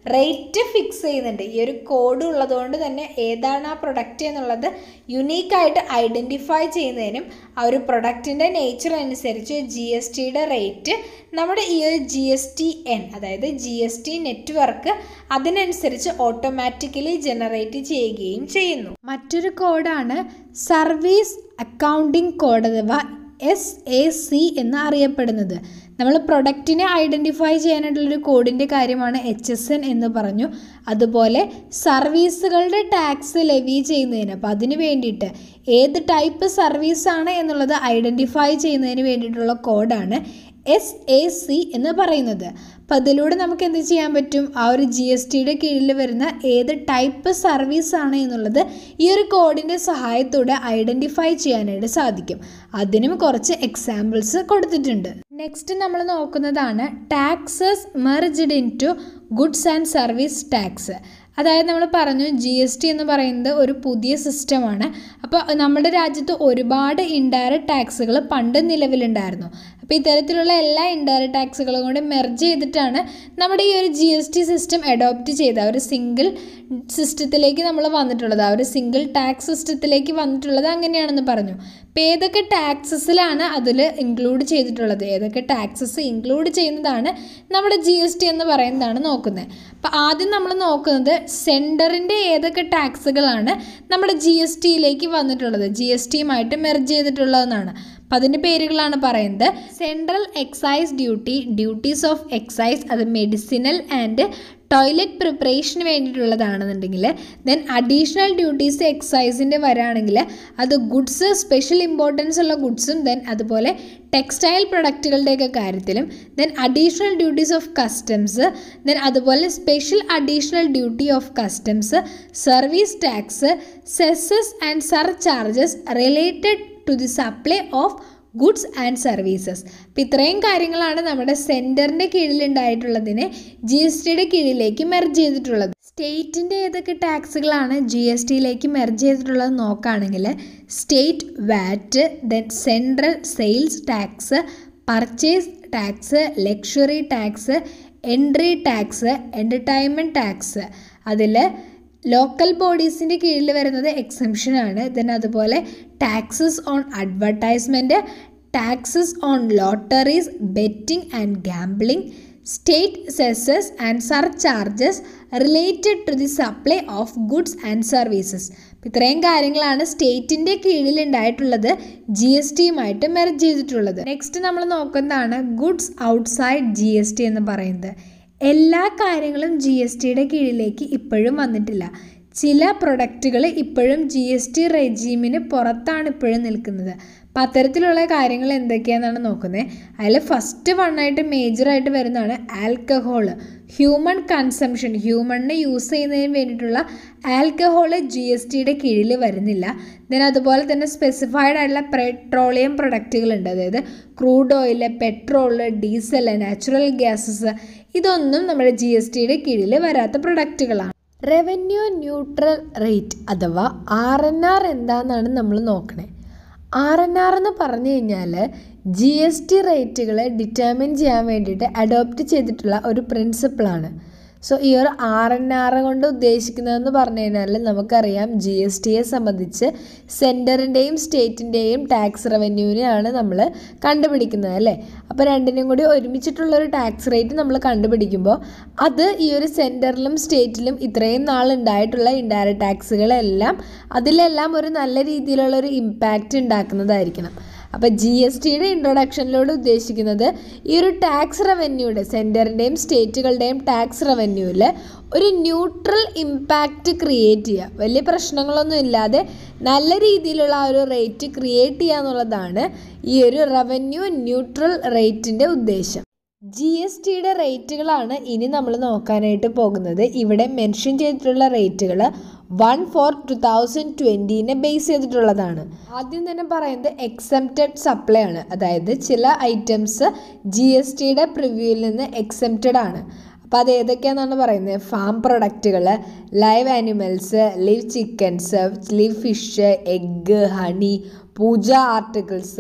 റേറ്റ് ഫിക്സ് ചെയ്യുന്നുണ്ട് ഈ ഒരു കോഡ് ഉള്ളതുകൊണ്ട് തന്നെ ഏതാണ് ആ പ്രൊഡക്റ്റ് എന്നുള്ളത് യുണീക്കായിട്ട് ഐഡൻറ്റിഫൈ ചെയ്യുന്നതിനും ആ ഒരു പ്രൊഡക്റ്റിൻ്റെ നേച്ചർ അനുസരിച്ച് ജി എസ് ടിയുടെ റേറ്റ് നമ്മുടെ ഈ ഒരു ജി എസ് ടി എൻ അതായത് ജി എസ് ടി നെറ്റ്വർക്ക് അതിനനുസരിച്ച് ഓട്ടോമാറ്റിക്കലി ജനറേറ്റ് ചെയ്യുകയും ചെയ്യുന്നു മറ്റൊരു കോഡാണ് സർവീസ് അക്കൗണ്ടിംഗ് കോഡ് അഥവാ എസ് എ സി എന്ന് അറിയപ്പെടുന്നത് നമ്മൾ പ്രൊഡക്റ്റിനെ ഐഡൻറ്റിഫൈ ചെയ്യാനായിട്ടുള്ളൊരു കോഡിൻ്റെ കാര്യമാണ് എച്ച് എസ് എൻ എന്ന് പറഞ്ഞു അതുപോലെ സർവീസുകളുടെ ടാക്സ് ലെവി ചെയ്യുന്നതിന് അപ്പോൾ അതിന് വേണ്ടിയിട്ട് ഏത് ടൈപ്പ് സർവീസാണ് എന്നുള്ളത് ഐഡൻറ്റിഫൈ ചെയ്യുന്നതിന് വേണ്ടിയിട്ടുള്ള കോഡാണ് എസ് എ സി എന്ന് പറയുന്നത് അപ്പം അതിലൂടെ നമുക്ക് എന്ത് ചെയ്യാൻ പറ്റും ആ ഒരു ജി എസ് ടിയുടെ കീഴിൽ വരുന്ന ഏത് ടൈപ്പ് സർവീസ് ആണ് എന്നുള്ളത് ഈ ഒരു കോഡിൻ്റെ സഹായത്തോടെ ഐഡൻറ്റിഫൈ ചെയ്യാനായിട്ട് സാധിക്കും അതിനും കുറച്ച് എക്സാമ്പിൾസ് കൊടുത്തിട്ടുണ്ട് നെക്സ്റ്റ് നമ്മൾ നോക്കുന്നതാണ് taxes merged into goods and service tax അതായത് നമ്മൾ പറഞ്ഞു ജി എസ് ടി എന്ന് പറയുന്നത് ഒരു പുതിയ സിസ്റ്റമാണ് അപ്പോൾ നമ്മുടെ രാജ്യത്ത് ഒരുപാട് ഇൻഡയറക്റ്റ് ടാക്സുകൾ പണ്ട് നിലവിലുണ്ടായിരുന്നു അപ്പോൾ ഇത്തരത്തിലുള്ള എല്ലാ ഇൻഡയറക്റ്റ് ടാക്സുകളും കൂടി മെർജ് ചെയ്തിട്ടാണ് നമ്മുടെ ഈ ഒരു G S T system adopt ചെയ്ത ഒരു സിംഗിൾ സിസ്റ്റത്തിലേക്ക് നമ്മൾ വന്നിട്ടുള്ളത് ആ ഒരു സിംഗിൾ ടാക്സ് സിസ്റ്റത്തിലേക്ക് വന്നിട്ടുള്ളത് അങ്ങനെയാണെന്ന് പറഞ്ഞു അപ്പോൾ ഏതൊക്കെ ടാക്സസിലാണ് അതിൽ ഇൻക്ലൂഡ് ചെയ്തിട്ടുള്ളത് ഏതൊക്കെ ടാക്സസ് ഇൻക്ലൂഡ് ചെയ്യുന്നതാണ് നമ്മുടെ ജി എസ് ടി എന്ന് പറയുന്നതാണ് നോക്കുന്നത് അപ്പോൾ ആദ്യം നമ്മൾ നോക്കുന്നത് സെൻറ്ററിൻ്റെ ഏതൊക്കെ ടാക്സുകളാണ് നമ്മുടെ ജി എസ് ടിയിലേക്ക് വന്നിട്ടുള്ളത് ജി എസ് ടിയുമായിട്ട് മെർജ് ചെയ്തിട്ടുള്ളതെന്നാണ് അപ്പം അതിൻ്റെ പേരുകളാണ് പറയുന്നത് central excise duty duties of excise അത് മെഡിസിനൽ ആൻഡ് ടോയ്ലറ്റ് പ്രിപ്പറേഷന് വേണ്ടിയിട്ടുള്ളതാണെന്നുണ്ടെങ്കിൽ ദെൻ അഡീഷണൽ ഡ്യൂട്ടീസ് എക്സൈസിൻ്റെ വരാണെങ്കിൽ അത് ഗുഡ്സ് സ്പെഷ്യൽ ഇമ്പോർട്ടൻസ് ഉള്ള ഗുഡ്സും ദെൻ അതുപോലെ ടെക്സ്റ്റൈൽ പ്രൊഡക്റ്റുകളുടെയൊക്കെ കാര്യത്തിലും then additional duties of customs then അതുപോലെ special additional duty of customs service tax cesses and surcharges related to the supply of goods and services അപ്പം ഇത്രയും കാര്യങ്ങളാണ് നമ്മുടെ സെൻറ്ററിൻ്റെ കീഴിലുണ്ടായിട്ടുള്ളതിനെ ജി എസ് ടിയുടെ കീഴിലേക്ക് മെർജ് ചെയ്തിട്ടുള്ളത് സ്റ്റേറ്റിൻ്റെ ഏതൊക്കെ ടാക്സുകളാണ് ജി എസ് ടിയിലേക്ക് മെർജ് ചെയ്തിട്ടുള്ളത് നോക്കുകയാണെങ്കിൽ state VAT then central sales tax purchase tax luxury tax entry tax entertainment tax അതിൽ ലോക്കൽ ബോഡീസിൻ്റെ കീഴിൽ വരുന്നത് എക്സംഷൻ ആണ് ദെൻ അതുപോലെ taxes on advertisement taxes on lotteries betting and gambling state cesses and surcharges related to the supply of goods and services ഇത്രയും കാര്യങ്ങളാണ് സ്റ്റേറ്റിൻ്റെ കീഴിലുണ്ടായിട്ടുള്ളത് ജി എസ് ടിയുമായിട്ട് മെർജ് ചെയ്തിട്ടുള്ളത് നെക്സ്റ്റ് നമ്മൾ നോക്കുന്നതാണ് goods outside G S T എന്ന് പറയുന്നത് എല്ലാ കാര്യങ്ങളും ജി എസ് ടിയുടെ കീഴിലേക്ക് ഇപ്പോഴും വന്നിട്ടില്ല ചില പ്രൊഡക്റ്റുകൾ ഇപ്പോഴും ജി എസ് ടി റെജീമിന് പുറത്താണ് ഇപ്പോഴും നിൽക്കുന്നത് അപ്പം അത്തരത്തിലുള്ള കാര്യങ്ങൾ എന്തൊക്കെയാണെന്നാണ് നോക്കുന്നത് അതിൽ ഫസ്റ്റ് വണ്ണായിട്ട് മേജറായിട്ട് വരുന്നതാണ് ആൽക്കഹോൾ ഹ്യൂമൺ കൺസംഷൻ ഹ്യൂമണിന് യൂസ് ചെയ്യുന്നതിന് വേണ്ടിയിട്ടുള്ള ആൽക്കഹോൾ ജി എസ് ടിയുടെ കീഴിൽ വരുന്നില്ല ദെൻ അതുപോലെ തന്നെ സ്പെസിഫൈഡ് ആയിട്ടുള്ള പെട്രോളിയം പ്രൊഡക്റ്റുകളുണ്ട് അതായത് crude oil petrol diesel natural gases ഇതൊന്നും നമ്മുടെ ജി എസ് ടിയുടെ കീഴിൽ വരാത്ത പ്രൊഡക്റ്റുകളാണ് റവന്യൂ ന്യൂട്രൽ റേറ്റ് അഥവാ ആർ എൻ ആർ എന്താണെന്നാണ് നമ്മൾ നോക്കണേ ആർ എൻ ആർ എന്ന് പറഞ്ഞു കഴിഞ്ഞാൽ ജി എസ് ടി റേറ്റുകൾ ഡിറ്റർമിൻ ചെയ്യാൻ വേണ്ടിയിട്ട് അഡോപ്റ്റ് ചെയ്തിട്ടുള്ള ഒരു പ്രിൻസിപ്പിളാണ് സോ ഈ ഒരു ആർ എൻ ആർ കൊണ്ട് ഉദ്ദേശിക്കുന്നതെന്ന് പറഞ്ഞു കഴിഞ്ഞാൽ നമുക്കറിയാം ജി എസ് ടിയെ സംബന്ധിച്ച് സെൻറ്ററിൻ്റെയും സ്റ്റേറ്റിൻ്റെയും ടാക്സ് റവന്യൂവിനെയാണ് നമ്മൾ കണ്ടുപിടിക്കുന്നത് അല്ലേ അപ്പോൾ രണ്ടിനും കൂടി ഒരുമിച്ചിട്ടുള്ളൊരു ടാക്സ് റേറ്റ് നമ്മൾ കണ്ടുപിടിക്കുമ്പോൾ അത് ഈ ഒരു സെൻറ്ററിലും സ്റ്റേറ്റിലും ഇത്രയും നാൾ ഉണ്ടായിട്ടുള്ള ഇൻഡയറക്റ്റ് ടാക്സുകളെല്ലാം അതിലെല്ലാം ഒരു നല്ല രീതിയിലുള്ള ഒരു ഇമ്പാക്റ്റ് ഉണ്ടാക്കുന്നതായിരിക്കണം അപ്പോൾ ജി എസ് ടിയുടെ ഇൻട്രൊഡക്ഷനിലൂടെ ഉദ്ദേശിക്കുന്നത് ഈ ഒരു ടാക്സ് റവന്യൂയുടെ സെൻറ്ററിൻ്റെയും സ്റ്റേറ്റുകളുടെയും ടാക്സ് റവന്യൂവിൽ ഒരു ന്യൂട്രൽ ഇമ്പാക്റ്റ് ക്രിയേറ്റ് ചെയ്യുക വലിയ പ്രശ്നങ്ങളൊന്നും ഇല്ലാതെ നല്ല രീതിയിലുള്ള ആ ഒരു റേറ്റ് ക്രിയേറ്റ് ചെയ്യുക എന്നുള്ളതാണ് ഈ ഒരു റവന്യൂ ന്യൂട്രൽ റേറ്റിൻ്റെ ഉദ്ദേശം ജി എസ് ടിയുടെ റേറ്റുകളാണ് ഇനി നമ്മൾ നോക്കാനായിട്ട് പോകുന്നത് ഇവിടെ മെൻഷൻ ചെയ്തിട്ടുള്ള റേറ്റുകൾ വൺ ഫോർ ടു തൗസൻഡ് ട്വൻറ്റീനെ ബേസ് ചെയ്തിട്ടുള്ളതാണ് ആദ്യം തന്നെ പറയുന്നത് എക്സെപ്റ്റഡ് സപ്ലൈ ആണ് അതായത് ചില ഐറ്റംസ് ജി എസ് ടിയുടെ പ്രിവ്യൂവിൽ നിന്ന് എക്സെപ്റ്റഡ് ആണ് അപ്പോൾ അത് ഏതൊക്കെയാണെന്നാണ് പറയുന്നത് ഫാം പ്രൊഡക്റ്റുകൾ live animals live chickens live fish egg honey puja articles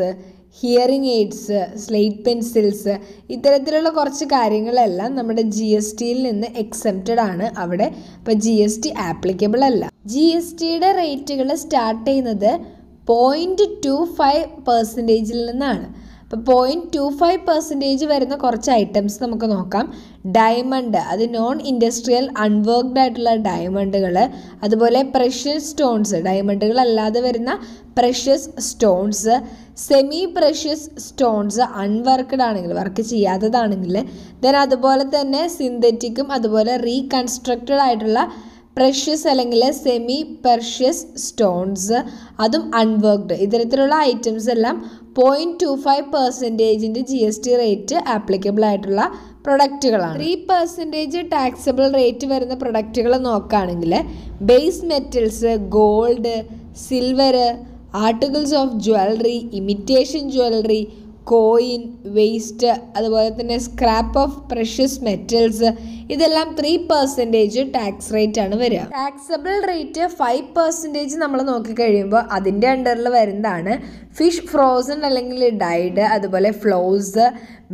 hearing aids slate pencils ഇത്തരത്തിലുള്ള കുറച്ച് കാര്യങ്ങളെല്ലാം നമ്മുടെ ജി എസ് ടിയിൽ നിന്ന് എക്സെപ്റ്റഡ് ആണ് അവിടെ അപ്പോൾ ജി എസ് ടി ആപ്ലിക്കബിൾ അല്ല ജി എസ് ടിയുടെ റേറ്റുകൾ സ്റ്റാർട്ട് ചെയ്യുന്നത് പോയിൻറ്റ് ടു ഫൈവ് പെർസെൻറ്റേജിൽ നിന്നാണ് അപ്പോൾ പോയിൻറ്റ് ടു ഫൈവ് പെർസെൻറ്റേജ് വരുന്ന കുറച്ച് ഐറ്റംസ് നമുക്ക് നോക്കാം ഡയമണ്ട് അത് നോൺ ഇൻഡസ്ട്രിയൽ അൺവർക്ക്ഡ് ആയിട്ടുള്ള ഡയമണ്ടുകൾ അതുപോലെ പ്രഷ്യസ് സ്റ്റോൺസ് ഡയമണ്ടുകൾ അല്ലാതെ വരുന്ന precious stones semi precious stones unworked ആണെങ്കിൽ വർക്ക് ചെയ്യാത്തതാണെങ്കിൽ ദെൻ അതുപോലെ തന്നെ സിന്തറ്റിക്കും അതുപോലെ റീകൺസ്ട്രക്റ്റഡ് ആയിട്ടുള്ള പ്രഷ്യസ് അല്ലെങ്കിൽ സെമി പെർഷ്യസ് സ്റ്റോൺസ് അതും അൺവർക്ക്ഡ് ഇത്തരത്തിലുള്ള ഐറ്റംസ് എല്ലാം പോയിൻറ്റ് ടു ഫൈവ് പെർസെൻറ്റേജിൻ്റെ G S T rate applicable ആയിട്ടുള്ള പ്രൊഡക്റ്റുകളാണ് ത്രീ പെർസെൻറ്റേജ് ടാക്സബിൾ റേറ്റ് വരുന്ന പ്രൊഡക്റ്റുകൾ നോക്കുകയാണെങ്കിൽ base metals gold silver articles of jewellery imitation jewellery coin waste അതുപോലെ തന്നെ സ്ക്രാപ്പ് ഓഫ് പ്രഷ്യസ് മെറ്റൽസ് ഇതെല്ലാം ത്രീ പെർസെൻറ്റേജ് ടാക്സ് റേറ്റ് ആണ് വരിക ടാക്സബിൾ റേറ്റ് ഫൈവ് പെർസെൻറ്റേജ് നമ്മൾ നോക്കിക്കഴിയുമ്പോൾ അതിൻ്റെ അണ്ടറിൽ വരുന്നതാണ് ഫിഷ് ഫ്രോസൺ അല്ലെങ്കിൽ ഡൈഡ് അതുപോലെ ഫ്ലോസ്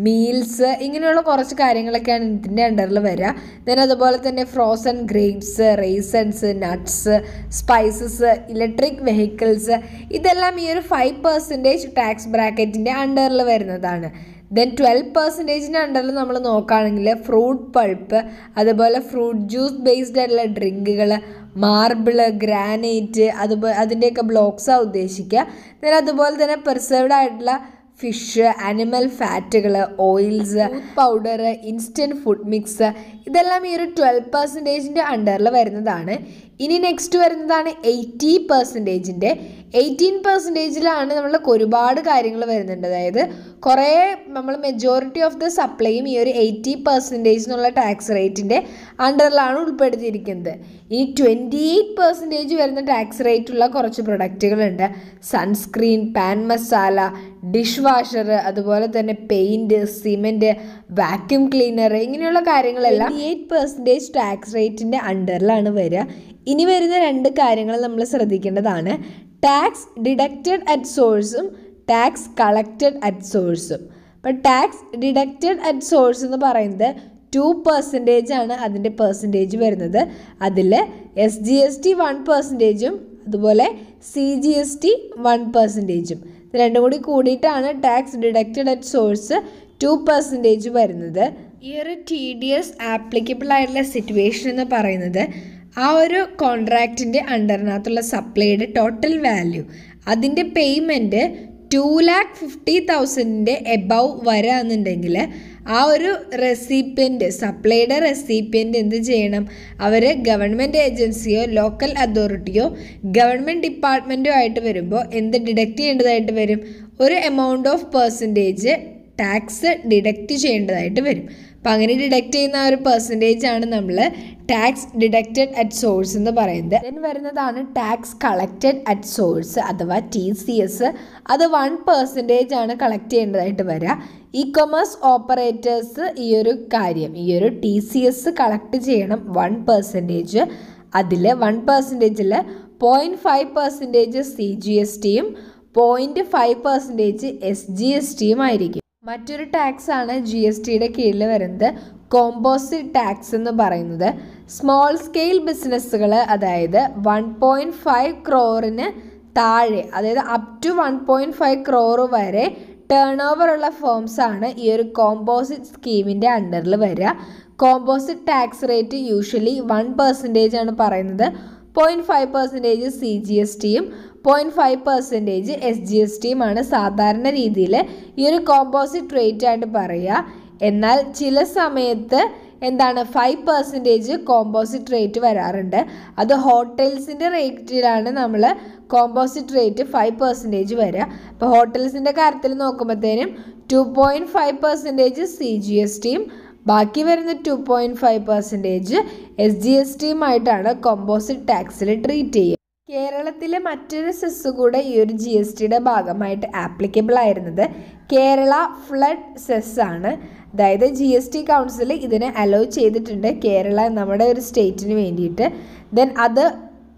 മീൽസ് ഇങ്ങനെയുള്ള കുറച്ച് കാര്യങ്ങളൊക്കെയാണ് ഇതിൻ്റെ അണ്ടറിൽ വരിക ദെൻ അതുപോലെ തന്നെ frozen grapes raisins nuts spices electric vehicles ഇതെല്ലാം ഈ ഒരു ഫൈവ് പെർസെൻറ്റേജ് ടാക്സ് ബ്രാക്കറ്റിൻ്റെ അണ്ടറിൽ വരുന്നതാണ് ദെൻ ട്വൽവ് പെർസെൻറ്റേജിൻ്റെ അണ്ടറിൽ നമ്മൾ നോക്കുകയാണെങ്കിൽ ഫ്രൂട്ട് പൾപ്പ് അതുപോലെ ഫ്രൂട്ട് ജ്യൂസ് ബേസ്ഡ് ആയിട്ടുള്ള ഡ്രിങ്കുകൾ മാർബിള് ഗ്രാനൈറ്റ് അതുപോലെ അതിൻ്റെയൊക്കെ ബ്ലോക്സാണ് ഉദ്ദേശിക്കുക ദെൻ അതുപോലെ തന്നെ പ്രിസർവ്ഡ് ആയിട്ടുള്ള ഫിഷ് അനിമൽ ഫാറ്റുകൾ oils powder instant food mix ഇതെല്ലാം ഈ ഒരു ട്വൽവ് പെർസെൻറ്റേജിൻ്റെ അണ്ടറിൽ വരുന്നതാണ് ഇനി നെക്സ്റ്റ് വരുന്നതാണ് എയ്റ്റി പെർസെൻറ്റേജിൻ്റെ എയ്റ്റീൻ പെർസെൻറ്റേജിലാണ് നമ്മൾക്ക് ഒരുപാട് കാര്യങ്ങൾ വരുന്നുണ്ട് അതായത് കുറേ നമ്മൾ മെജോറിറ്റി ഓഫ് ദ സപ്ലൈയും ഈ ഒരു എയ്റ്റി പെർസെൻറ്റേജ് എന്നുള്ള ടാക്സ് റേറ്റിൻ്റെ അണ്ടറിലാണ് ഉൾപ്പെടുത്തിയിരിക്കുന്നത് ഈ ട്വൻറ്റി എയ്റ്റ് പെർസെൻറ്റേജ് വരുന്ന ടാക്സ് റേറ്റുള്ള കുറച്ച് പ്രൊഡക്റ്റുകളുണ്ട് sunscreen pan masala dish washer അതുപോലെ തന്നെ പെയിൻറ് സിമെൻറ്റ് വാക്യൂം ക്ലീനർ ഇങ്ങനെയുള്ള കാര്യങ്ങളെല്ലാം എയ്റ്റ് പെർസെൻറ്റേജ് ടാക്സ് റേറ്റിൻ്റെ അണ്ടറിലാണ് വരിക ഇനി വരുന്ന രണ്ട് കാര്യങ്ങൾ നമ്മൾ ശ്രദ്ധിക്കേണ്ടതാണ് ടാക്സ് ഡിഡക്റ്റഡ് അറ്റ് സോഴ്സും ടാക്സ് കളക്റ്റഡ് അറ്റ് സോഴ്സും അപ്പം ടാക്സ് ഡിഡക്റ്റഡ് അറ്റ് സോഴ്സ് എന്ന് പറയുന്നത് ടു പെർസെൻറ്റേജ് ആണ് അതിൻ്റെ പെർസെൻറ്റേജ് വരുന്നത് അതിൽ S G S T one പെർസെൻറ്റേജും അതുപോലെ C G S T one പെർസെൻറ്റേജും ഇത് രണ്ടും കൂടി കൂടിയിട്ടാണ് tax deducted at source two percentage വരുന്നത് ഈ ഒരു ടി ഡി എസ് ആപ്ലിക്കബിൾ ആയിട്ടുള്ള സിറ്റുവേഷൻ എന്ന് പറയുന്നത് ആ ഒരു കോൺട്രാക്റ്റിൻ്റെ അണ്ടറിനകത്തുള്ള സപ്ലൈയുടെ ടോട്ടൽ വാല്യൂ അതിൻ്റെ പേയ്മെൻറ്റ് ടു ലാക്ക് ഫിഫ്റ്റി തൗസൻഡിൻ്റെ എബവ് വരാന്നുണ്ടെങ്കിൽ ആ ഒരു റെസിപ്പിയൻ്റ് സപ്ലൈയുടെ റെസിപ്പിയൻ്റ് എന്ത് ചെയ്യണം അവർ ഗവൺമെൻറ് ഏജൻസിയോ ലോക്കൽ അതോറിറ്റിയോ ഗവൺമെൻറ് ഡിപ്പാർട്ട്മെൻറ്റോ ആയിട്ട് വരുമ്പോൾ എന്ത് ഡിഡക്റ്റ് ചെയ്യേണ്ടതായിട്ട് വരും ഒരു amount of percentage tax deduct ചെയ്യേണ്ടതായിട്ട് വരും അപ്പം അങ്ങനെ ഡിഡക്റ്റ് ചെയ്യുന്ന ആ ഒരു പെർസെൻറ്റേജ് ആണ് നമ്മൾ ടാക്സ് ഡിഡക്റ്റഡ് അറ്റ് സോഴ്സ് എന്ന് പറയുന്നത് ദെൻ വരുന്നതാണ് ടാക്സ് കളക്റ്റഡ് അറ്റ് സോഴ്സ് അഥവാ ടി സി എസ് അത് വൺ പെർസെൻറ്റേജ് ആണ് കളക്ട് ചെയ്യേണ്ടതായിട്ട് വരിക ഇ കൊമേഴ്സ് ഓപ്പറേറ്റേഴ്സ് ഈ ഒരു കാര്യം ഈ ഒരു ടി സി എസ് കളക്ട് ചെയ്യണം വൺ പെർസെൻറ്റേജ് അതിൽ വൺ പെർസെൻറ്റേജിൽ point five percentage C G S ടിയും point five percentage S G S ടിയും ആയിരിക്കും മറ്റൊരു ടാക്സ് ആണ് ജി എസ് ടിയുടെ കീഴിൽ വരുന്നത് കോമ്പോസിറ്റ് ടാക്സ് എന്ന് പറയുന്നത് സ്മോൾ സ്കെയിൽ ബിസിനസ്സുകൾ അതായത് വൺ പോയിൻറ്റ് ഫൈവ് ക്രോറിന് താഴെ അതായത് up to one point five crore വരെ ടേൺ ഓവർ ഉള്ള ഫോംസ് ആണ് ഈ ഒരു കോമ്പോസിറ്റ് സ്കീമിൻ്റെ അണ്ടറിൽ വരിക composite tax rate usually one percentage ആണ് പറയുന്നത് point five percentage C G S ടിയും point five percentage S G S ടിയുമാണ് സാധാരണ രീതിയിൽ ഈ ഒരു കോമ്പോസിറ്റ് റേറ്റ് ആയിട്ട് പറയുക എന്നാൽ ചില സമയത്ത് എന്താണ് ഫൈവ് പെർസെൻറ്റേജ് കോമ്പോസിറ്റ് റേറ്റ് വരാറുണ്ട് അത് ഹോട്ടൽസിൻ്റെ റേറ്റിലാണ് നമ്മൾ കോമ്പോസിറ്റ് റേറ്റ് ഫൈവ് പെർസെൻറ്റേജ് വരിക അപ്പോൾ ഹോട്ടൽസിൻ്റെ കാര്യത്തിൽ നോക്കുമ്പോഴത്തേനും two point five percentage C G S ടിയും ബാക്കി വരുന്ന two point five percentage S G S ടിയുമായിട്ടാണ് കോമ്പോസിറ്റ് ടാക്സിൽ ട്രീറ്റ് ചെയ്യുക കേരളത്തിലെ മറ്റൊരു സെസ് കൂടെ ഈ ഒരു ജി എസ് ടിയുടെ ഭാഗമായിട്ട് ആപ്ലിക്കബിൾ ആയിരുന്നത് കേരള ഫ്ലഡ് സെസ് ആണ് അതായത് ജി എസ് ടി കൗൺസിൽ ഇതിനെ അലോ ചെയ്തിട്ടുണ്ട് കേരള നമ്മുടെ ഒരു സ്റ്റേറ്റിന് വേണ്ടിയിട്ട് ദെൻ അത്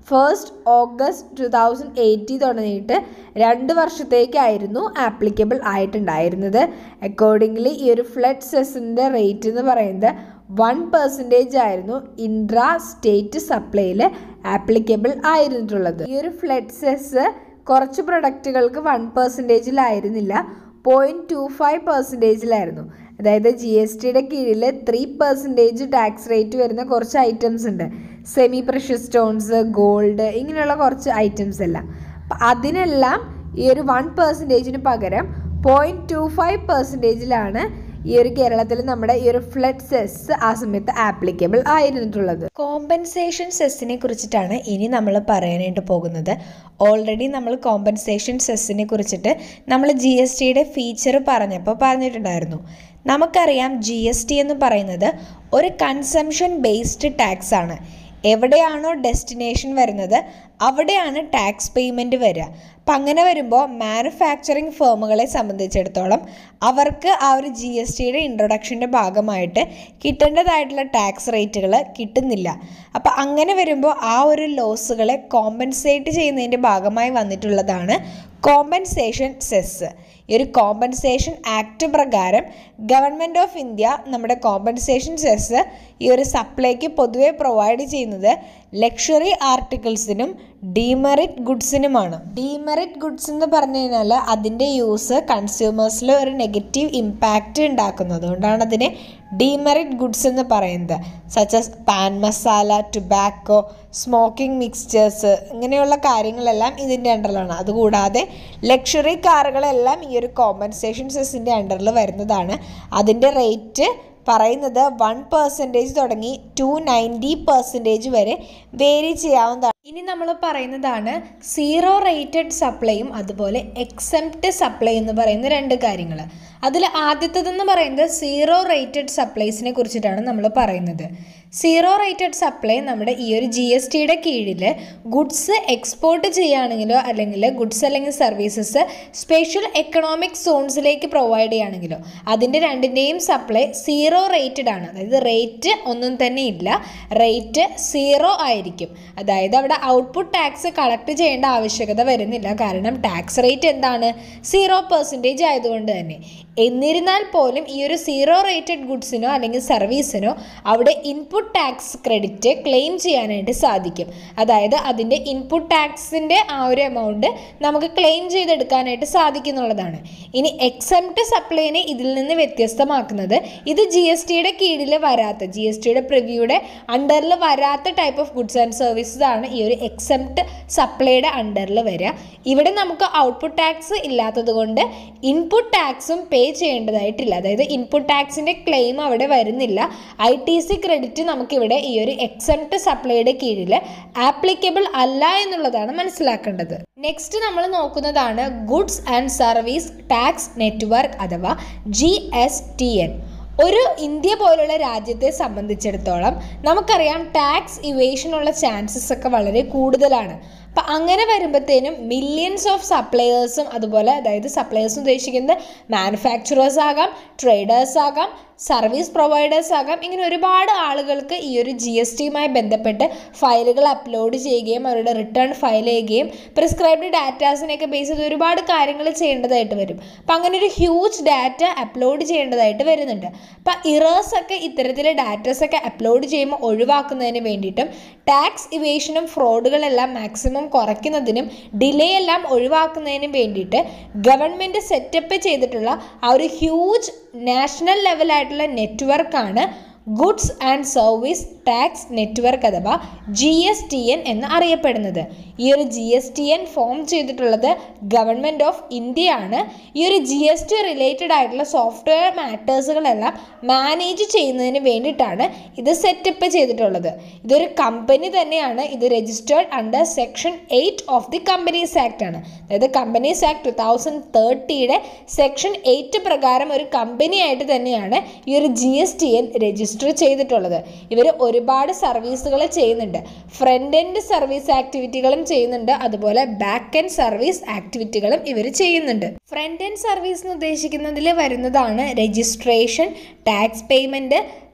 first August two thousand eighty തുടങ്ങിയിട്ട് രണ്ട് വർഷത്തേക്കായിരുന്നു ആപ്ലിക്കബിൾ ആയിട്ടുണ്ടായിരുന്നത് അക്കോർഡിംഗ്ലി ഈ ഒരു ഫ്ലഡ് സെസ്സിൻ്റെ റേറ്റ് എന്ന് പറയുന്നത് വൺ പെർസെൻറ്റേജ് ആയിരുന്നു ഇൻട്രാ സ്റ്റേറ്റ് സപ്ലൈയിൽ ആപ്ലിക്കബിൾ ആയിരുന്നിട്ടുള്ളത് ഈ ഒരു ഫ്ലഡ് സെസ് കുറച്ച് പ്രൊഡക്റ്റുകൾക്ക് വൺ പെർസെൻറ്റേജിലായിരുന്നില്ല പോയിൻറ്റ് ടു ഫൈവ് പെർസെൻറ്റേജിലായിരുന്നു അതായത് ജി എസ് ടിയുടെ കീഴിൽ ത്രീ പെർസെൻറ്റേജ് ടാക്സ് റേറ്റ് വരുന്ന കുറച്ച് ഐറ്റംസ് ഉണ്ട് സെമി പ്രഷ്യസ് സ്റ്റോൺസ് ഗോൾഡ് ഇങ്ങനെയുള്ള കുറച്ച് ഐറ്റംസ് എല്ലാം അപ്പം അതിനെല്ലാം ഈ ഒരു വൺ പെർസെൻറ്റേജിന് പകരം പോയിൻറ്റ് ടു ഫൈവ് പെർസെൻറ്റേജിലാണ് ഈ ഒരു കേരളത്തിൽ നമ്മുടെ ഈ ഒരു ഫ്ലഡ് സെസ് ആ സമയത്ത് ആപ്ലിക്കബിൾ ആയിരുന്നിട്ടുള്ളത് കോമ്പൻസേഷൻ സെസ്സിനെ കുറിച്ചിട്ടാണ് ഇനി നമ്മൾ പറയാനായിട്ട് പോകുന്നത് ഓൾറെഡി നമ്മൾ കോമ്പൻസേഷൻ സെസ്സിനെ കുറിച്ചിട്ട് നമ്മൾ ജി എസ് ടിയുടെ ഫീച്ചർ പറഞ്ഞപ്പോൾ പറഞ്ഞിട്ടുണ്ടായിരുന്നു നമുക്കറിയാം ജി എസ് ടി എന്ന് പറയുന്നത് ഒരു കൺസംഷൻ ബേസ്ഡ് ടാക്സ് ആണ് എവിടെയാണോ ഡെസ്റ്റിനേഷൻ വരുന്നത് അവിടെയാണ് ടാക്സ് പേയ്മെൻറ്റ് വരിക അപ്പം അങ്ങനെ വരുമ്പോൾ മാനുഫാക്ചറിങ് ഫേമുകളെ സംബന്ധിച്ചിടത്തോളം അവർക്ക് ആ ഒരു ജി എസ് ടിയുടെ ഇൻട്രൊഡക്ഷൻ്റെ ഭാഗമായിട്ട് കിട്ടേണ്ടതായിട്ടുള്ള ടാക്സ് റേറ്റുകൾ കിട്ടുന്നില്ല അപ്പം അങ്ങനെ വരുമ്പോൾ ആ ഒരു ലോസുകളെ കോമ്പൻസേറ്റ് ചെയ്യുന്നതിൻ്റെ ഭാഗമായി വന്നിട്ടുള്ളതാണ് കോമ്പൻസേഷൻ സെസ് ഈ ഒരു കോമ്പൻസേഷൻ ആക്ട് പ്രകാരം ഗവൺമെൻറ് ഓഫ് ഇന്ത്യ നമ്മുടെ കോമ്പൻസേഷൻ സെസ് ഈ ഒരു സപ്ലൈക്ക് പൊതുവെ പ്രൊവൈഡ് ചെയ്യുന്നത് ലക്ഷറി ആർട്ടിക്കിൾസിനും ഡീമെറിറ്റ് ഗുഡ്സിനുമാണ് ഡീമെറിറ്റ് ഗുഡ്സ് എന്ന് പറഞ്ഞു കഴിഞ്ഞാൽ അതിൻ്റെ യൂസ് കൺസ്യൂമേഴ്സിൽ ഒരു നെഗറ്റീവ് ഇമ്പാക്റ്റ് ഉണ്ടാക്കുന്നത് അതുകൊണ്ടാണ് അതിനെ ഡീമെറിറ്റ് ഗുഡ്സ് എന്ന് പറയുന്നത് such as pan masala tobacco smoking mixtures ഇങ്ങനെയുള്ള കാര്യങ്ങളെല്ലാം ഇതിൻ്റെ അണ്ടറിലാണ് അതുകൂടാതെ ലക്ഷറി കാറുകളെല്ലാം ഈ ഒരു കോമ്പൻസേഷൻ സെസ്സിൻ്റെ അണ്ടറിൽ വരുന്നതാണ് അതിൻ്റെ റേറ്റ് പറയുന്നത് വൺ പെർസെൻറ്റേജ് തുടങ്ങി ടു നയൻറ്റി പെർസെൻറ്റേജ് വരെ വേരി ചെയ്യാവുന്നതാണ് ഇനി നമ്മൾ പറയുന്നതാണ് സീറോ റേറ്റഡ് സപ്ലൈയും അതുപോലെ എക്സെപ്റ്റ് സപ്ലൈ എന്ന് പറയുന്ന രണ്ട് കാര്യങ്ങൾ അതിൽ ആദ്യത്തേതെന്ന് പറയുന്നത് സീറോ റേറ്റഡ് സപ്ലൈസിനെ കുറിച്ചിട്ടാണ് നമ്മൾ പറയുന്നത് സീറോ റേറ്റഡ് സപ്ലൈ നമ്മുടെ ഈ ഒരു ജി എസ് ടിയുടെ കീഴിൽ ഗുഡ്സ് എക്സ്പോർട്ട് ചെയ്യുകയാണെങ്കിലോ അല്ലെങ്കിൽ ഗുഡ്സ് അല്ലെങ്കിൽ സർവീസസ് സ്പെഷ്യൽ എക്കണോമിക് സോൺസിലേക്ക് പ്രൊവൈഡ് ചെയ്യുകയാണെങ്കിലോ അതിൻ്റെ രണ്ടിൻ്റെയും സപ്ലൈ സീറോ റേറ്റഡ് ആണ് അതായത് റേറ്റ് ഒന്നും തന്നെ ഇല്ല റേറ്റ് സീറോ ആയിരിക്കും അതായത് അവിടെ ഔട്ട്പുട്ട് ടാക്സ് കളക്ട് ചെയ്യേണ്ട ആവശ്യകത വരുന്നില്ല കാരണം ടാക്സ് റേറ്റ് എന്താണ് സീറോ പെർസെൻറ്റേജ് ആയതുകൊണ്ട് തന്നെ എന്നിരുന്നാൽ പോലും ഈ ഒരു സീറോ റേറ്റഡ് ഗുഡ്സിനോ അല്ലെങ്കിൽ സർവീസിനോ അവിടെ ഇൻപുട്ട് ടാക്സ് ക്രെഡിറ്റ് ക്ലെയിം ചെയ്യാനായിട്ട് സാധിക്കും അതായത് അതിൻ്റെ ഇൻപുട്ട് ടാക്സിൻ്റെ ആ ഒരു എമൗണ്ട് നമുക്ക് ക്ലെയിം ചെയ്തെടുക്കാനായിട്ട് സാധിക്കുന്നുള്ളതാണ് ഇനി എക്സംപ്റ്റ് സപ്ലൈനെ ഇതിൽ നിന്ന് വ്യത്യസ്തമാക്കുന്നത് ഇത് ജി എസ് ടിയുടെ കീഴിൽ വരാത്ത ജി എസ് ടിയുടെ പ്രിവ്യൂയുടെ അണ്ടറിൽ വരാത്ത type of goods and services ആണ് ഈ ഒരു എക്സംപ്റ്റ് സപ്ലൈയുടെ അണ്ടറിൽ വരിക ഇവിടെ നമുക്ക് ഔട്ട്പുട്ട് ടാക്സ് ഇല്ലാത്തത് കൊണ്ട് ഇൻപുട്ട് ടാക്സും പേ ചെയ്യേണ്ടതായിട്ടില്ല അതായത് ഇൻപുട്ട് ടാക്സിൻ്റെ ക്ലെയിം അവിടെ വരുന്നില്ല ഐ ടി സി ക്രെഡിറ്റ് നമുക്കിവിടെ ഈ ഒരു എക്സംപ്റ്റ് സപ്ലൈയുടെ കീഴിൽ ആപ്ലിക്കബിൾ അല്ല എന്നുള്ളതാണ് മനസ്സിലാക്കേണ്ടത് നെക്സ്റ്റ് നമ്മൾ നോക്കുന്നതാണ് goods and service tax network അഥവാ ജി എസ് ടി എൻ ഒരു ഇന്ത്യ പോലുള്ള രാജ്യത്തെ സംബന്ധിച്ചിടത്തോളം നമുക്കറിയാം ടാക്സ് ഇവേഷനുള്ള ചാൻസസ് ഒക്കെ വളരെ കൂടുതലാണ് അപ്പം അങ്ങനെ വരുമ്പോഴത്തേനും മില്യൺസ് ഓഫ് സപ്ലയേഴ്സും അതുപോലെ അതായത് സപ്ലയേഴ്സ് ഉദ്ദേശിക്കുന്നത് മാനുഫാക്ചറേഴ്സ് ആകാം ട്രേഡേഴ്സ് ആകാം സർവീസ് പ്രൊവൈഡേഴ്സ് ആകാം ഇങ്ങനെ ഒരുപാട് ആളുകൾക്ക് ഈ ഒരു ജി എസ് ടിയുമായി ബന്ധപ്പെട്ട് ഫയലുകൾ അപ്ലോഡ് ചെയ്യുകയും അവരുടെ റിട്ടേൺ ഫയൽ ചെയ്യുകയും പ്രിസ്ക്രൈബ്ഡ് ഡാറ്റാസിനെയൊക്കെ ബേസ് ചെയ്ത് ഒരുപാട് കാര്യങ്ങൾ ചെയ്യേണ്ടതായിട്ട് വരും അപ്പം അങ്ങനെ ഒരു ഹ്യൂജ് ഡാറ്റ അപ്ലോഡ് ചെയ്യേണ്ടതായിട്ട് വരുന്നുണ്ട് അപ്പം ഇറേഴ്സ് ഒക്കെ ഇത്തരത്തിലെ ഡാറ്റാസ് ഒക്കെ അപ്ലോഡ് ചെയ്യുമ്പോൾ ഒഴിവാക്കുന്നതിന് വേണ്ടിയിട്ടും ടാക്സ് ഇവേഷനും ഫ്രോഡുകളെല്ലാം മാക്സിമം കുറയ്ക്കുന്നതിനും ഡിലേ എല്ലാം ഒഴിവാക്കുന്നതിനും വേണ്ടിയിട്ട് ഗവൺമെൻറ് സെറ്റപ്പ് ചെയ്തിട്ടുള്ള ആ ഒരു ഹ്യൂജ് നാഷണൽ ലെവലായിട്ടുള്ള നെറ്റ്വർക്കാണ് goods and service tax network അഥവാ ജി എസ് ടി എൻ എന്ന് അറിയപ്പെടുന്നത് ഈ ഒരു G S T N form ചെയ്തിട്ടുള്ളത് ഗവൺമെൻറ് ഓഫ് ഇന്ത്യയാണ് ഈ ഒരു ജി എസ് ടി റിലേറ്റഡ് ആയിട്ടുള്ള സോഫ്റ്റ്വെയർ മാറ്റേഴ്സുകളെല്ലാം മാനേജ് ചെയ്യുന്നതിന് വേണ്ടിയിട്ടാണ് ഇത് സെറ്റപ്പ് ചെയ്തിട്ടുള്ളത് ഇതൊരു കമ്പനി തന്നെയാണ് ഇത് registered under section eight of the companies act ആണ് അതായത് കമ്പനീസ് ആക്ട് ടു തൗസൻഡ് തേർട്ടിയുടെ സെക്ഷൻ എയ്റ്റ് പ്രകാരം ഒരു കമ്പനിയായിട്ട് തന്നെയാണ് ഈ ഒരു G S T N register ചെയ്തിട്ടുള്ളത് ഇവർ ഒരുപാട് സർവീസുകൾ ചെയ്യുന്നുണ്ട് ഫ്രണ്ട് എൻഡ് സർവീസ് ആക്ടിവിറ്റികളും ചെയ്യുന്നുണ്ട് അതുപോലെ ബാക്ക് എൻഡ് സർവീസ് ആക്ടിവിറ്റികളും ഇവർ ചെയ്യുന്നുണ്ട് ഫ്രണ്ട് എൻഡ് സർവീസ് എന്ന് ഉദ്ദേശിക്കുന്നതിൽ വരുന്നതാണ് രജിസ്ട്രേഷൻ ടാക്സ് പേയ്മെൻറ്റ്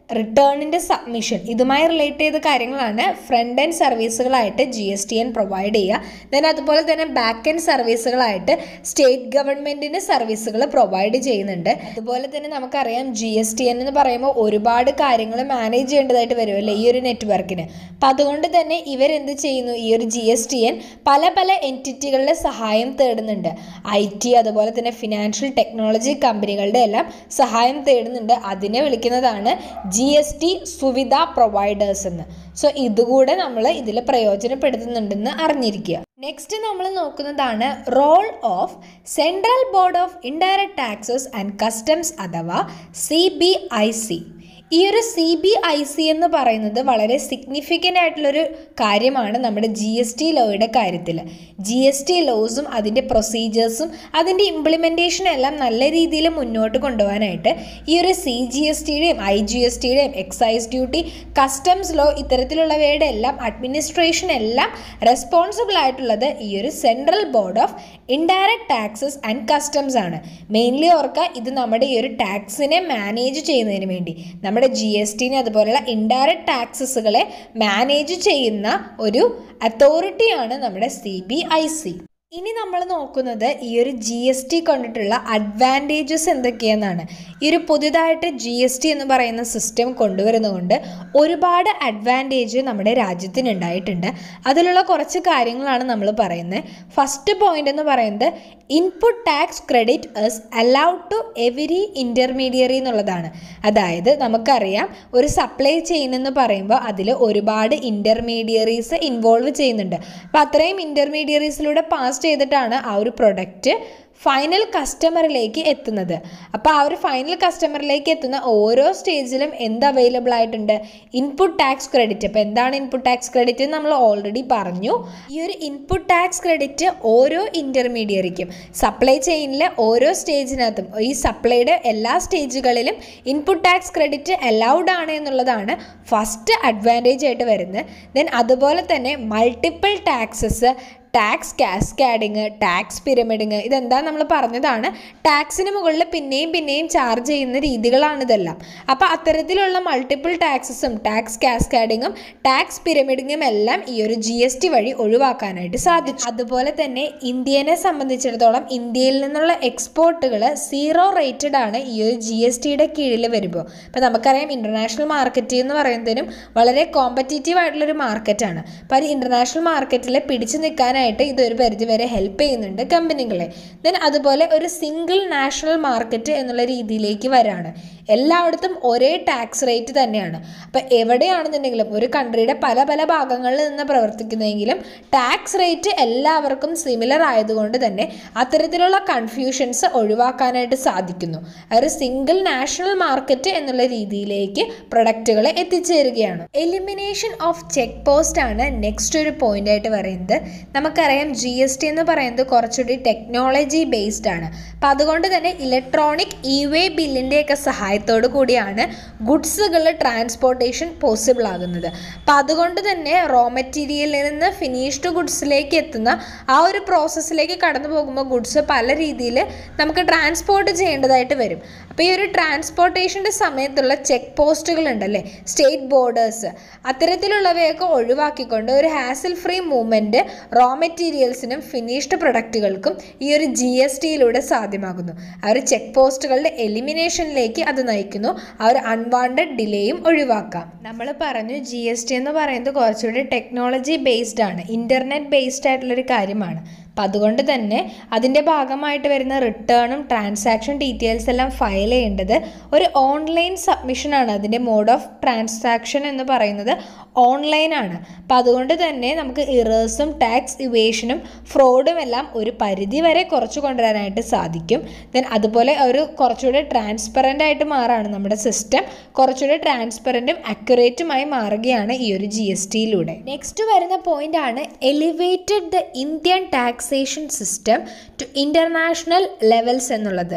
റിട്ടേണിൻ്റെ സബ്മിഷൻ ഇതുമായി റിലേറ്റ് ചെയ്ത കാര്യങ്ങളാണ് ഫ്രണ്ട് എൻഡ് സർവീസുകളായിട്ട് G S T N provide ചെയ്യുക ദെൻ അതുപോലെ തന്നെ ബാക്ക് എൻഡ് സർവീസുകളായിട്ട് സ്റ്റേറ്റ് ഗവൺമെൻറ്റിന് സർവീസുകൾ പ്രൊവൈഡ് ചെയ്യുന്നുണ്ട് അതുപോലെ തന്നെ നമുക്കറിയാം ജി എസ് ടി എൻ എന്ന് പറയുമ്പോൾ ഒരുപാട് കാര്യങ്ങൾ മാനേജ് ചെയ്യേണ്ടതായിട്ട് വരുമല്ലോ ഈ ഒരു നെറ്റ്വർക്കിന് അപ്പം അതുകൊണ്ട് തന്നെ ഇവരെന്ത് ചെയ്യുന്നു ഈ ഒരു ജി എസ് ടി എൻ പല പല എൻറ്റിറ്റികളുടെ സഹായം തേടുന്നുണ്ട് ഐ ടി അതുപോലെ തന്നെ ഫിനാൻഷ്യൽ ടെക്നോളജി കമ്പനികളുടെ എല്ലാം സഹായം തേടുന്നുണ്ട് അതിനെ വിളിക്കുന്നതാണ് G S T Suvidha providers എന്ന് സോ ഇതുകൂടെ നമ്മൾ ഇതിൽ പ്രയോജനപ്പെടുത്തുന്നുണ്ടെന്ന് അറിഞ്ഞിരിക്കുക നെക്സ്റ്റ് നമ്മൾ നോക്കുന്നതാണ് role of central board of indirect taxes and customs അഥവാ സി ബി ഐ സി ഈ ഒരു സി ബി ഐ സി എന്ന് പറയുന്നത് വളരെ സിഗ്നിഫിക്കൻ്റ് ആയിട്ടുള്ളൊരു കാര്യമാണ് നമ്മുടെ ജി എസ് ടി ലോയുടെ കാര്യത്തിൽ ജി എസ് ടി ലോസും അതിൻ്റെ പ്രൊസീജിയേഴ്സും അതിൻ്റെ ഇംപ്ലിമെൻറ്റേഷനും എല്ലാം നല്ല രീതിയിൽ മുന്നോട്ട് കൊണ്ടുപോകാനായിട്ട് ഈ ഒരു സി ജി എസ് ടിയുടെയും ഐ ജി എസ് ടിയുടെയും എക്സൈസ് ഡ്യൂട്ടി കസ്റ്റംസ് ലോ ഇത്തരത്തിലുള്ളവയുടെ എല്ലാം അഡ്മിനിസ്ട്രേഷൻ എല്ലാം റെസ്പോൺസിബിൾ ആയിട്ടുള്ളത് ഈ ഒരു central board of indirect taxes and customs ആണ് മെയിൻലി ഓർക്കുക ഇത് നമ്മുടെ ഈ ഒരു ടാക്സിനെ മാനേജ് ചെയ്യുന്നതിന് വേണ്ടി നമ്മുടെ ജി എസ് ടിനെ അതുപോലെയുള്ള ഇൻഡയറക്ട് ടാക്സസുകളെ മാനേജ് ചെയ്യുന്ന ഒരു അതോറിറ്റിയാണ് നമ്മുടെ സി ബി ഐ സി ഇനി നമ്മൾ നോക്കുന്നത് ഈ ഒരു ജി എസ് ടി കൊണ്ടിട്ടുള്ള അഡ്വാൻറ്റേജസ് എന്തൊക്കെയെന്നാണ് ഈ ഒരു പുതിയതായിട്ട് ജി എസ് ടി എന്ന് പറയുന്ന സിസ്റ്റം കൊണ്ടുവരുന്നതുകൊണ്ട് ഒരുപാട് അഡ്വാൻറ്റേജ് നമ്മുടെ രാജ്യത്തിന് ഉണ്ടായിട്ടുണ്ട് അതിലുള്ള കുറച്ച് കാര്യങ്ങളാണ് നമ്മൾ പറയുന്നത് ഫസ്റ്റ് പോയിന്റ് എന്ന് പറയുന്നത് input tax credit is allowed to every intermediary എന്നുള്ളതാണ് അതായത് നമുക്കറിയാം ഒരു സപ്ലൈ ചെയിൻ എന്ന് പറയുമ്പോൾ അതിൽ ഒരുപാട് ഇൻ്റർമീഡിയറീസ് ഇൻവോൾവ് ചെയ്യുന്നുണ്ട് അപ്പോൾ അത്രയും ഇൻ്റർമീഡിയറീസിലൂടെ പാസ് ചെയ്തിട്ടാണ് ആ ഒരു പ്രൊഡക്റ്റ് ഫൈനൽ കസ്റ്റമറിലേക്ക് എത്തുന്നത് അപ്പോൾ ആ ഒരു ഫൈനൽ കസ്റ്റമറിലേക്ക് എത്തുന്ന ഓരോ സ്റ്റേജിലും എന്ത് അവൈലബിൾ ആയിട്ടുണ്ട് ഇൻപുട്ട് ടാക്സ് ക്രെഡിറ്റ് അപ്പോൾ എന്താണ് ഇൻപുട്ട് ടാക്സ് ക്രെഡിറ്റ് നമ്മൾ ഓൾറെഡി പറഞ്ഞു ഈ ഒരു ഇൻപുട്ട് ടാക്സ് ക്രെഡിറ്റ് ഓരോ ഇൻ്റർമീഡിയറിക്കും സപ്ലൈ ചെയിനിലെ ഓരോ സ്റ്റേജിനകത്തും ഈ സപ്ലൈയുടെ എല്ലാ സ്റ്റേജുകളിലും ഇൻപുട്ട് ടാക്സ് ക്രെഡിറ്റ് അലൗഡ് ആണ് എന്നുള്ളതാണ് ഫസ്റ്റ് അഡ്വാൻറ്റേജ് ആയിട്ട് വരുന്നത് ദെൻ അതുപോലെ തന്നെ multiple taxes tax cascading tax pyramiding ഇതെന്താ നമ്മൾ പറഞ്ഞതാണ് ടാക്സിന് മുകളിൽ പിന്നെയും പിന്നെയും ചാർജ് ചെയ്യുന്ന രീതികളാണ് ഇതെല്ലാം അപ്പോൾ അത്തരത്തിലുള്ള മൾട്ടിപ്പിൾ ടാക്സസും ടാക്സ് കാസ്കാഡിങ്ങും ടാക്സ് പിരമിഡിങ്ങും എല്ലാം ഈ ഒരു ജി എസ് ടി വഴി ഒഴിവാക്കാനായിട്ട് സാധിച്ചു അതുപോലെ തന്നെ ഇന്ത്യനെ സംബന്ധിച്ചിടത്തോളം ഇന്ത്യയിൽ നിന്നുള്ള എക്സ്പോർട്ടുകൾ സീറോ റേറ്റഡ് ആണ് ഈ ഒരു ജി എസ് ടിയുടെ കീഴിൽ വരുമ്പോൾ ഇപ്പോൾ നമുക്കറിയാം ഇൻ്റർനാഷണൽ മാർക്കറ്റ് എന്ന് പറയുന്നതിനും വളരെ കോമ്പറ്റീറ്റീവ് ആയിട്ടുള്ളൊരു മാർക്കറ്റാണ് അപ്പോൾ ഒരു ഇൻ്റർനാഷണൽ മാർക്കറ്റിൽ പിടിച്ചു നിൽക്കാനായിട്ട് ചെയ്യാനായിട്ട് ഇതൊരു പരിധിവരെ ഹെൽപ്പ് ചെയ്യുന്നുണ്ട് കമ്പനികളെ ദെൻ അതുപോലെ ഒരു സിംഗിൾ നാഷണൽ മാർക്കറ്റ് എന്നുള്ള രീതിയിലേക്ക് വരാണ് എല്ലായിടത്തും ഒരേ ടാക്സ് റേറ്റ് തന്നെയാണ് അപ്പോൾ എവിടെയാണെന്നുണ്ടെങ്കിലും ഒരു കൺട്രിയുടെ പല പല ഭാഗങ്ങളിൽ നിന്ന് പ്രവർത്തിക്കുന്നതെങ്കിലും ടാക്സ് റേറ്റ് എല്ലാവർക്കും സിമിലർ ആയതുകൊണ്ട് തന്നെ അത്തരത്തിലുള്ള കൺഫ്യൂഷൻസ് ഒഴിവാക്കാനായിട്ട് സാധിക്കുന്നു ഒരു സിംഗിൾ നാഷണൽ മാർക്കറ്റ് എന്നുള്ള രീതിയിലേക്ക് പ്രൊഡക്റ്റുകളെ എത്തിച്ചേരുകയാണ് എലിമിനേഷൻ ഓഫ് ചെക്ക് പോസ്റ്റ് ആണ് നെക്സ്റ്റ് ഒരു പോയിന്റ് ആയിട്ട് പറയുന്നത് നമുക്കറിയാം ജി എസ് ടി എന്ന് പറയുന്നത് കുറച്ചുകൂടി ടെക്നോളജി ബേസ്ഡ് ആണ് അപ്പം അതുകൊണ്ട് തന്നെ ഇലക്ട്രോണിക് ഇ വേ ബില്ലിൻ്റെയൊക്കെ സഹായത്തോടു കൂടിയാണ് ഗുഡ്സുകൾ ട്രാൻസ്പോർട്ടേഷൻ പോസിബിൾ ആകുന്നത് അപ്പം അതുകൊണ്ട് തന്നെ റോ മെറ്റീരിയലിൽ നിന്ന് ഫിനിഷ്ഡ് ഗുഡ്സിലേക്ക് എത്തുന്ന ആ ഒരു പ്രോസസ്സിലേക്ക് കടന്നു പോകുമ്പോൾ ഗുഡ്സ് പല രീതിയിൽ നമുക്ക് ട്രാൻസ്പോർട്ട് ചെയ്യേണ്ടതായിട്ട് വരും അപ്പോൾ ഈ ഒരു ട്രാൻസ്പോർട്ടേഷൻ്റെ സമയത്തുള്ള ചെക്ക് പോസ്റ്റുകൾ ഉണ്ടല്ലേ സ്റ്റേറ്റ് ബോർഡേഴ്സ് അത്തരത്തിലുള്ളവയൊക്കെ ഒഴിവാക്കിക്കൊണ്ട് ഒരു ഹാസിൽ ഫ്രീ മൂവ്മെൻറ്റ് റോ മെറ്റീരിയൽസിനും ഫിനിഷ്ഡ് പ്രൊഡക്റ്റുകൾക്കും ഈ ഒരു ജി എസ് ടിയിലൂടെ സാധ്യമാകുന്നു ആ ഒരു ചെക്ക് പോസ്റ്റുകളുടെ എലിമിനേഷനിലേക്ക് അത് നയിക്കുന്നു ആ ഒരു അൺവാണ്ടഡ് ഡിലേയും ഒഴിവാക്കാം നമ്മൾ പറഞ്ഞു ജി എസ് ടി എന്ന് പറയുന്നത് കുറച്ചുകൂടി ടെക്നോളജി ബേസ്ഡ് ആണ് ഇൻ്റർനെറ്റ് ബേസ്ഡ് ആയിട്ടുള്ളൊരു കാര്യമാണ് അപ്പം അതുകൊണ്ട് തന്നെ അതിൻ്റെ ഭാഗമായിട്ട് വരുന്ന റിട്ടേണും ട്രാൻസാക്ഷൻ ഡീറ്റെയിൽസ് എല്ലാം ഫയൽ ചെയ്യേണ്ടത് ഒരു ഓൺലൈൻ സബ്മിഷനാണ് അതിൻ്റെ മോഡ് ഓഫ് ട്രാൻസാക്ഷൻ എന്ന് പറയുന്നത് ഓൺലൈനാണ് അപ്പം അതുകൊണ്ട് തന്നെ നമുക്ക് ഇറേഴ്സും ടാക്സ് ഇവേഷനും ഫ്രോഡും എല്ലാം ഒരു പരിധി വരെ കുറച്ച് കൊണ്ടുവരാനായിട്ട് സാധിക്കും ദെൻ അതുപോലെ ഒരു കുറച്ചുകൂടെ ട്രാൻസ്പെറൻ്റ് ആയിട്ട് മാറാണ് നമ്മുടെ സിസ്റ്റം കുറച്ചുകൂടെ ട്രാൻസ്പെറൻറ്റും അക്യുറേറ്റുമായി മാറുകയാണ് ഈ ഒരു ജി എസ് ടിയിലൂടെ നെക്സ്റ്റ് വരുന്ന പോയിന്റ് ആണ് elevated the Indian taxation system to international levels എന്നുള്ളത്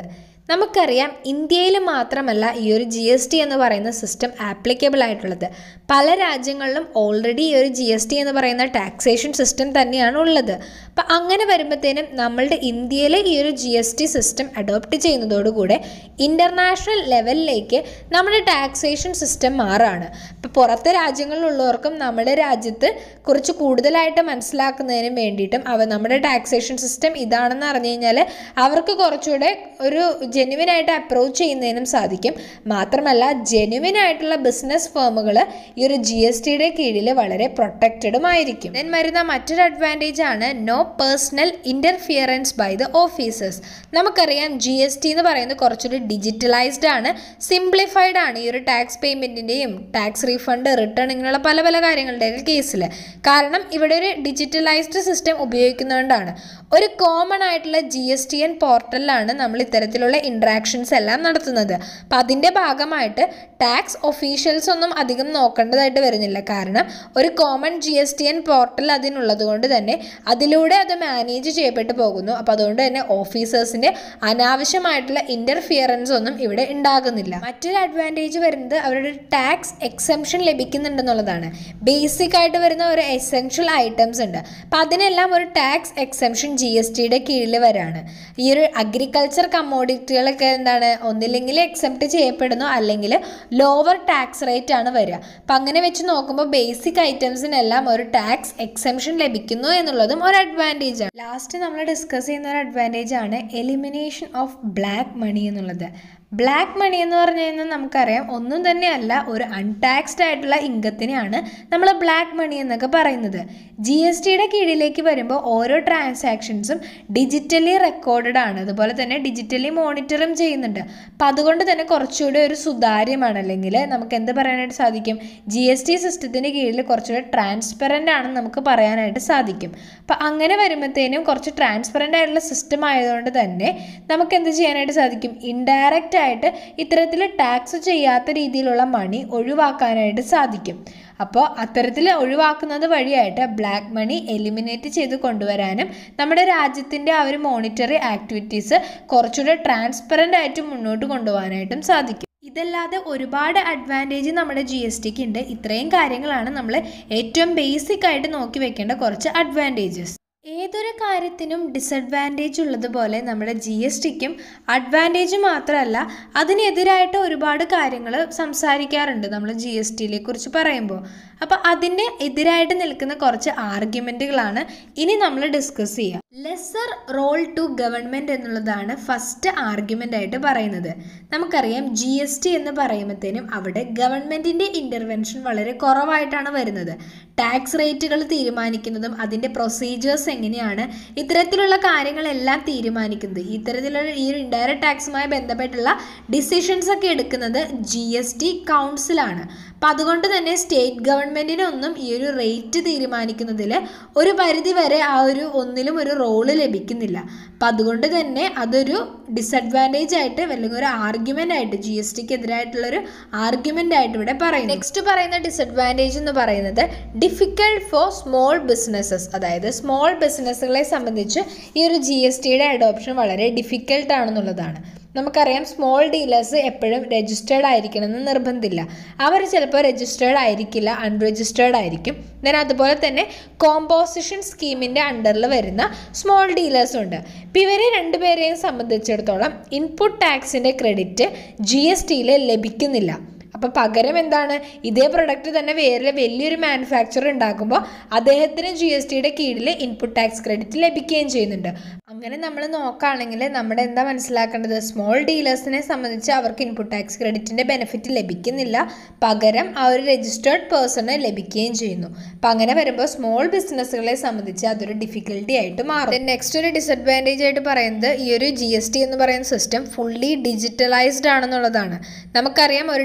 നമുക്കറിയാം ഇന്ത്യയിൽ മാത്രമല്ല ഈ ഒരു ജി എസ് ടി എന്ന് പറയുന്ന സിസ്റ്റം ആപ്ലിക്കബിൾ ആയിട്ടുള്ളത് പല രാജ്യങ്ങളിലും ഓൾറെഡി ഈ ഒരു ജി എസ് ടി എന്ന് പറയുന്ന ടാക്സേഷൻ സിസ്റ്റം തന്നെയാണ് ഉള്ളത് അപ്പം അങ്ങനെ വരുമ്പോഴത്തേനും നമ്മളുടെ ഇന്ത്യയിൽ ഈ ഒരു G S T system adopt ചെയ്യുന്നതോടുകൂടെ ഇൻ്റർനാഷണൽ ലെവലിലേക്ക് നമ്മുടെ ടാക്സേഷൻ സിസ്റ്റം മാറാണ് ഇപ്പോൾ പുറത്തെ രാജ്യങ്ങളിലുള്ളവർക്കും നമ്മുടെ രാജ്യത്ത് കുറച്ച് കൂടുതലായിട്ട് മനസ്സിലാക്കുന്നതിനും വേണ്ടിയിട്ടും അവ നമ്മുടെ ടാക്സേഷൻ സിസ്റ്റം ഇതാണെന്ന് അറിഞ്ഞു കഴിഞ്ഞാൽ അവർക്ക് കുറച്ചുകൂടെ ഒരു ജെനുവിൻ ആയിട്ട് അപ്രോച്ച് ചെയ്യുന്നതിനും സാധിക്കും മാത്രമല്ല ജെനുവിൻ ആയിട്ടുള്ള ബിസിനസ് ഫേമുകൾ ഈ ഒരു ജി എസ് ടിയുടെ കീഴിൽ വളരെ പ്രൊട്ടക്റ്റഡും ആയിരിക്കും ദെൻ വരുന്ന മറ്റൊരു അഡ്വാൻറ്റേജ് ആണ് no personal interference by the officers നമുക്കറിയാം ജി എസ് ടി എന്ന് പറയുന്നത് കുറച്ചുകൂടി ഡിജിറ്റലൈസ്ഡ് ആണ് സിംപ്ലിഫൈഡ് ആണ് ഈ ഒരു ടാക്സ് പേയ്മെൻറ്റിൻ്റെയും ടാക്സ് റീഫണ്ട് റിട്ടേൺ ഇങ്ങനെയുള്ള പല പല കാര്യങ്ങളുടെയൊക്കെ കേസിൽ കാരണം ഇവിടെ ഒരു ഡിജിറ്റലൈസ്ഡ് സിസ്റ്റം ഉപയോഗിക്കുന്നതുകൊണ്ടാണ് ഒരു കോമൺ ആയിട്ടുള്ള ജി എസ് ടി എൻ പോർട്ടലിലാണ് നമ്മൾ ഇത്തരത്തിലുള്ള ഇൻട്രാക്ഷൻസ് എല്ലാം നടത്തുന്നത് അപ്പം അതിൻ്റെ ഭാഗമായിട്ട് ടാക്സ് ഒഫീഷ്യൽസ് ഒന്നും അധികം നോക്കേണ്ടതായിട്ട് വരുന്നില്ല കാരണം ഒരു common G S T N portal അതിനുള്ളത് കൊണ്ട് തന്നെ അതിലൂടെ അത് മാനേജ് ചെയ്യപ്പെട്ടു പോകുന്നു അപ്പോൾ അതുകൊണ്ട് തന്നെ ഓഫീസേഴ്സിൻ്റെ അനാവശ്യമായിട്ടുള്ള ഇൻ്റർഫിയറൻസ് ഒന്നും ഇവിടെ ഉണ്ടാകുന്നില്ല മറ്റൊരു അഡ്വാൻറ്റേജ് വരുന്നത് അവരുടെ ടാക്സ് എക്സംഷൻ ലഭിക്കുന്നുണ്ടെന്നുള്ളതാണ് ബേസിക് ആയിട്ട് വരുന്ന ഒരു എസെൻഷ്യൽ ഐറ്റംസ് ഉണ്ട് അപ്പം അതിനെല്ലാം ഒരു ടാക്സ് എക്സംഷൻ ജി എസ് ടിയുടെ കീഴിൽ വരാണ് ഈ ഒരു അഗ്രികൾച്ചർ കമ്മോഡിറ്റികളൊക്കെ എന്താണ് ഒന്നില്ലെങ്കിൽ എക്സെപ്റ്റ് ചെയ്യപ്പെടുന്നു അല്ലെങ്കിൽ ലോവർ ടാക്സ് റേറ്റ് ആണ് വരിക അപ്പം അങ്ങനെ വെച്ച് നോക്കുമ്പോൾ ബേസിക് ഐറ്റംസിനെല്ലാം ഒരു ടാക്സ് എക്സംഷൻ ലഭിക്കുന്നു എന്നുള്ളതും ഒരു അഡ്വാൻറ്റേജ് ആണ് ലാസ്റ്റ് നമ്മൾ ഡിസ്കസ് ചെയ്യുന്ന ഒരു അഡ്വാൻറ്റേജ് ആണ് എലിമിനേഷൻ ഓഫ് ബ്ലാക്ക് മണി എന്നുള്ളത് ബ്ലാക്ക് മണി എന്ന് പറഞ്ഞു കഴിഞ്ഞാൽ നമുക്കറിയാം ഒന്നും തന്നെയല്ല ഒരു അൺടാക്സ്ഡ് ആയിട്ടുള്ള ഇൻകത്തിനെയാണ് നമ്മൾ ബ്ലാക്ക് മണി എന്നൊക്കെ പറയുന്നത് ജി എസ് ടിയുടെ കീഴിലേക്ക് വരുമ്പോൾ ഓരോ ട്രാൻസാക്ഷൻസും ഡിജിറ്റലി റെക്കോർഡഡ് ആണ് അതുപോലെ തന്നെ ഡിജിറ്റലി മോണിറ്ററും ചെയ്യുന്നുണ്ട് അപ്പം അതുകൊണ്ട് തന്നെ കുറച്ചുകൂടി ഒരു സുതാര്യമാണ് അല്ലെങ്കിൽ നമുക്ക് എന്ത് പറയാനായിട്ട് സാധിക്കും ജി എസ് ടി സിസ്റ്റത്തിൻ്റെ കീഴിൽ കുറച്ചുകൂടി ട്രാൻസ്പെറൻ്റ് ആണെന്ന് നമുക്ക് പറയാനായിട്ട് സാധിക്കും അപ്പം അങ്ങനെ വരുമ്പോഴത്തേനും കുറച്ച് ട്രാൻസ്പെറൻ്റ് ആയിട്ടുള്ള സിസ്റ്റം ആയതുകൊണ്ട് തന്നെ നമുക്ക് എന്ത് ചെയ്യാനായിട്ട് സാധിക്കും ഇൻഡയറക്റ്റ് ആയിട്ട് ഇത്തരത്തിൽ ടാക്സ് ചെയ്യാത്ത രീതിയിലുള്ള മണി ഒഴിവാക്കാനായിട്ട് സാധിക്കും അപ്പോൾ അത്തരത്തിൽ ഒഴിവാക്കുന്നത് വഴിയായിട്ട് ബ്ലാക്ക് മണി എലിമിനേറ്റ് ചെയ്ത് കൊണ്ടുവരാനും നമ്മുടെ രാജ്യത്തിൻ്റെ ആ ഒരു മോണിറ്ററി ആക്ടിവിറ്റീസ് കുറച്ചുകൂടെ ട്രാൻസ്പെറൻ്റ് ആയിട്ട് മുന്നോട്ട് കൊണ്ടുപോകാനായിട്ടും സാധിക്കും ഇതല്ലാതെ ഒരുപാട് അഡ്വാൻറ്റേജ് നമ്മുടെ ജി എസ് ടിക്ക് ഉണ്ട് ഇത്രയും കാര്യങ്ങളാണ് നമ്മൾ ഏറ്റവും ബേസിക് ആയിട്ട് നോക്കി വെക്കേണ്ട കുറച്ച് അഡ്വാൻറ്റേജസ് ഏതൊരു കാര്യത്തിനും ഡിസഡ്വാൻറ്റേജ് ഉള്ളതുപോലെ നമ്മുടെ ജി എസ് ടിക്കും അഡ്വാൻറ്റേജ് മാത്രമല്ല അതിനെതിരായിട്ട് ഒരുപാട് കാര്യങ്ങൾ സംസാരിക്കാറുണ്ട് നമ്മൾ ജി എസ് ടിയിലെ കുറിച്ച് പറയുമ്പോൾ അപ്പോൾ അതിൻ്റെ എതിരായിട്ട് നിൽക്കുന്ന കുറച്ച് ആർഗ്യുമെൻറ്റുകളാണ് ഇനി നമ്മൾ ഡിസ്കസ് ചെയ്യുക ലെസർ റോൾ ടു ഗവൺമെൻറ് എന്നുള്ളതാണ് ഫസ്റ്റ് ആർഗ്യുമെൻ്റ് ആയിട്ട് പറയുന്നത് നമുക്കറിയാം ജി എസ് ടി എന്ന് പറയുമ്പോഴത്തേനും അവിടെ ഗവൺമെൻറ്റിൻ്റെ ഇൻ്റർവെൻഷൻ വളരെ കുറവായിട്ടാണ് വരുന്നത് ടാക്സ് റേറ്റുകൾ തീരുമാനിക്കുന്നതും അതിൻ്റെ പ്രൊസീജിയേഴ്സ് എങ്ങനെയാണ് ഇത്തരത്തിലുള്ള കാര്യങ്ങളെല്ലാം തീരുമാനിക്കുന്നത് ഇത്തരത്തിലുള്ള ഈ ഒരു ഇൻഡയറക്റ്റ് ടാക്സുമായി ബന്ധപ്പെട്ടുള്ള ഡിസിഷൻസ് ഒക്കെ എടുക്കുന്നത് ജി എസ് ടി കൗൺസിലാണ് അപ്പം അതുകൊണ്ട് തന്നെ സ്റ്റേറ്റ് ഗവൺമെൻറ്റിനൊന്നും ഈ ഒരു റേറ്റ് തീരുമാനിക്കുന്നതിൽ ഒരു പരിധി വരെ ആ ഒരു ഒന്നിലും ഒരു റോള് ലഭിക്കുന്നില്ല അപ്പം അതുകൊണ്ട് തന്നെ അതൊരു ഡിസഡ്വാൻറ്റേജ് ആയിട്ട് അല്ലെങ്കിൽ ഒരു ആർഗ്യുമെൻ്റ് ആയിട്ട് ജി എസ് ടിക്ക് എതിരായിട്ടുള്ളൊരു ആർഗ്യുമെൻ്റ് ആയിട്ട് ഇവിടെ പറയുന്നു നെക്സ്റ്റ് പറയുന്ന ഡിസഡ്വാൻറ്റേജ് എന്ന് പറയുന്നത് ഡിഫിക്കൽട്ട് ഫോർ സ്മോൾ ബിസിനസ്സസ് അതായത് സ്മോൾ ബിസിനസ്സുകളെ സംബന്ധിച്ച് ഈ ഒരു ജി എസ് ടിയുടെ അഡോപ്ഷൻ വളരെ ഡിഫിക്കൽട്ട് ആണെന്നുള്ളതാണ് നമുക്കറിയാം സ്മോൾ ഡീലേഴ്സ് എപ്പോഴും രജിസ്റ്റേർഡ് ആയിരിക്കണമെന്ന് നിർബന്ധമില്ല അവർ ചിലപ്പോൾ രജിസ്റ്റേർഡ് ആയിരിക്കില്ല അൺരജിസ്റ്റേർഡ് ആയിരിക്കും ദെൻ അതുപോലെ തന്നെ കോമ്പോസിഷൻ സ്കീമിൻ്റെ അണ്ടറിൽ വരുന്ന സ്മോൾ ഡീലേഴ്സും ഉണ്ട് ഇപ്പോൾ ഇവരെ രണ്ടുപേരെയും സംബന്ധിച്ചിടത്തോളം ഇൻപുട്ട് ടാക്സിൻ്റെ ക്രെഡിറ്റ് ജി എസ് ടിയിൽ ലഭിക്കുന്നില്ല അപ്പോൾ പകരം എന്താണ് ഇതേ പ്രൊഡക്റ്റ് തന്നെ വേറെ വലിയൊരു മാനുഫാക്ചർ ഉണ്ടാക്കുമ്പോൾ അദ്ദേഹത്തിന് ജി എസ് ടിയുടെ കീഴിൽ ഇൻപുട്ട് ടാക്സ് ക്രെഡിറ്റ് ലഭിക്കുകയും ചെയ്യുന്നുണ്ട് അങ്ങനെ നമ്മൾ നോക്കുകയാണെങ്കിൽ നമ്മുടെ എന്താ മനസ്സിലാക്കേണ്ടത് സ്മോൾ ഡീലേഴ്സിനെ സംബന്ധിച്ച് അവർക്ക് ഇൻപുട്ട് ടാക്സ് ക്രെഡിറ്റിൻ്റെ ബെനിഫിറ്റ് ലഭിക്കുന്നില്ല പകരം ആ ഒരു രജിസ്റ്റേർഡ് പേഴ്സണ് ലഭിക്കുകയും ചെയ്യുന്നു അപ്പം അങ്ങനെ വരുമ്പോൾ സ്മോൾ ബിസിനസ്സുകളെ സംബന്ധിച്ച് അതൊരു ഡിഫിക്കൽട്ടി ആയിട്ട് മാറും നെക്സ്റ്റ് ഒരു ഡിസഡ്വാൻറ്റേജ് ആയിട്ട് പറയുന്നത് ഈ ഒരു ജി എസ് ടി എന്ന് പറയുന്ന സിസ്റ്റം ഫുള്ളി ഡിജിറ്റലൈസ്ഡ് ആണെന്നുള്ളതാണ് നമുക്കറിയാം ഒരു ഡിജിറ്റൽ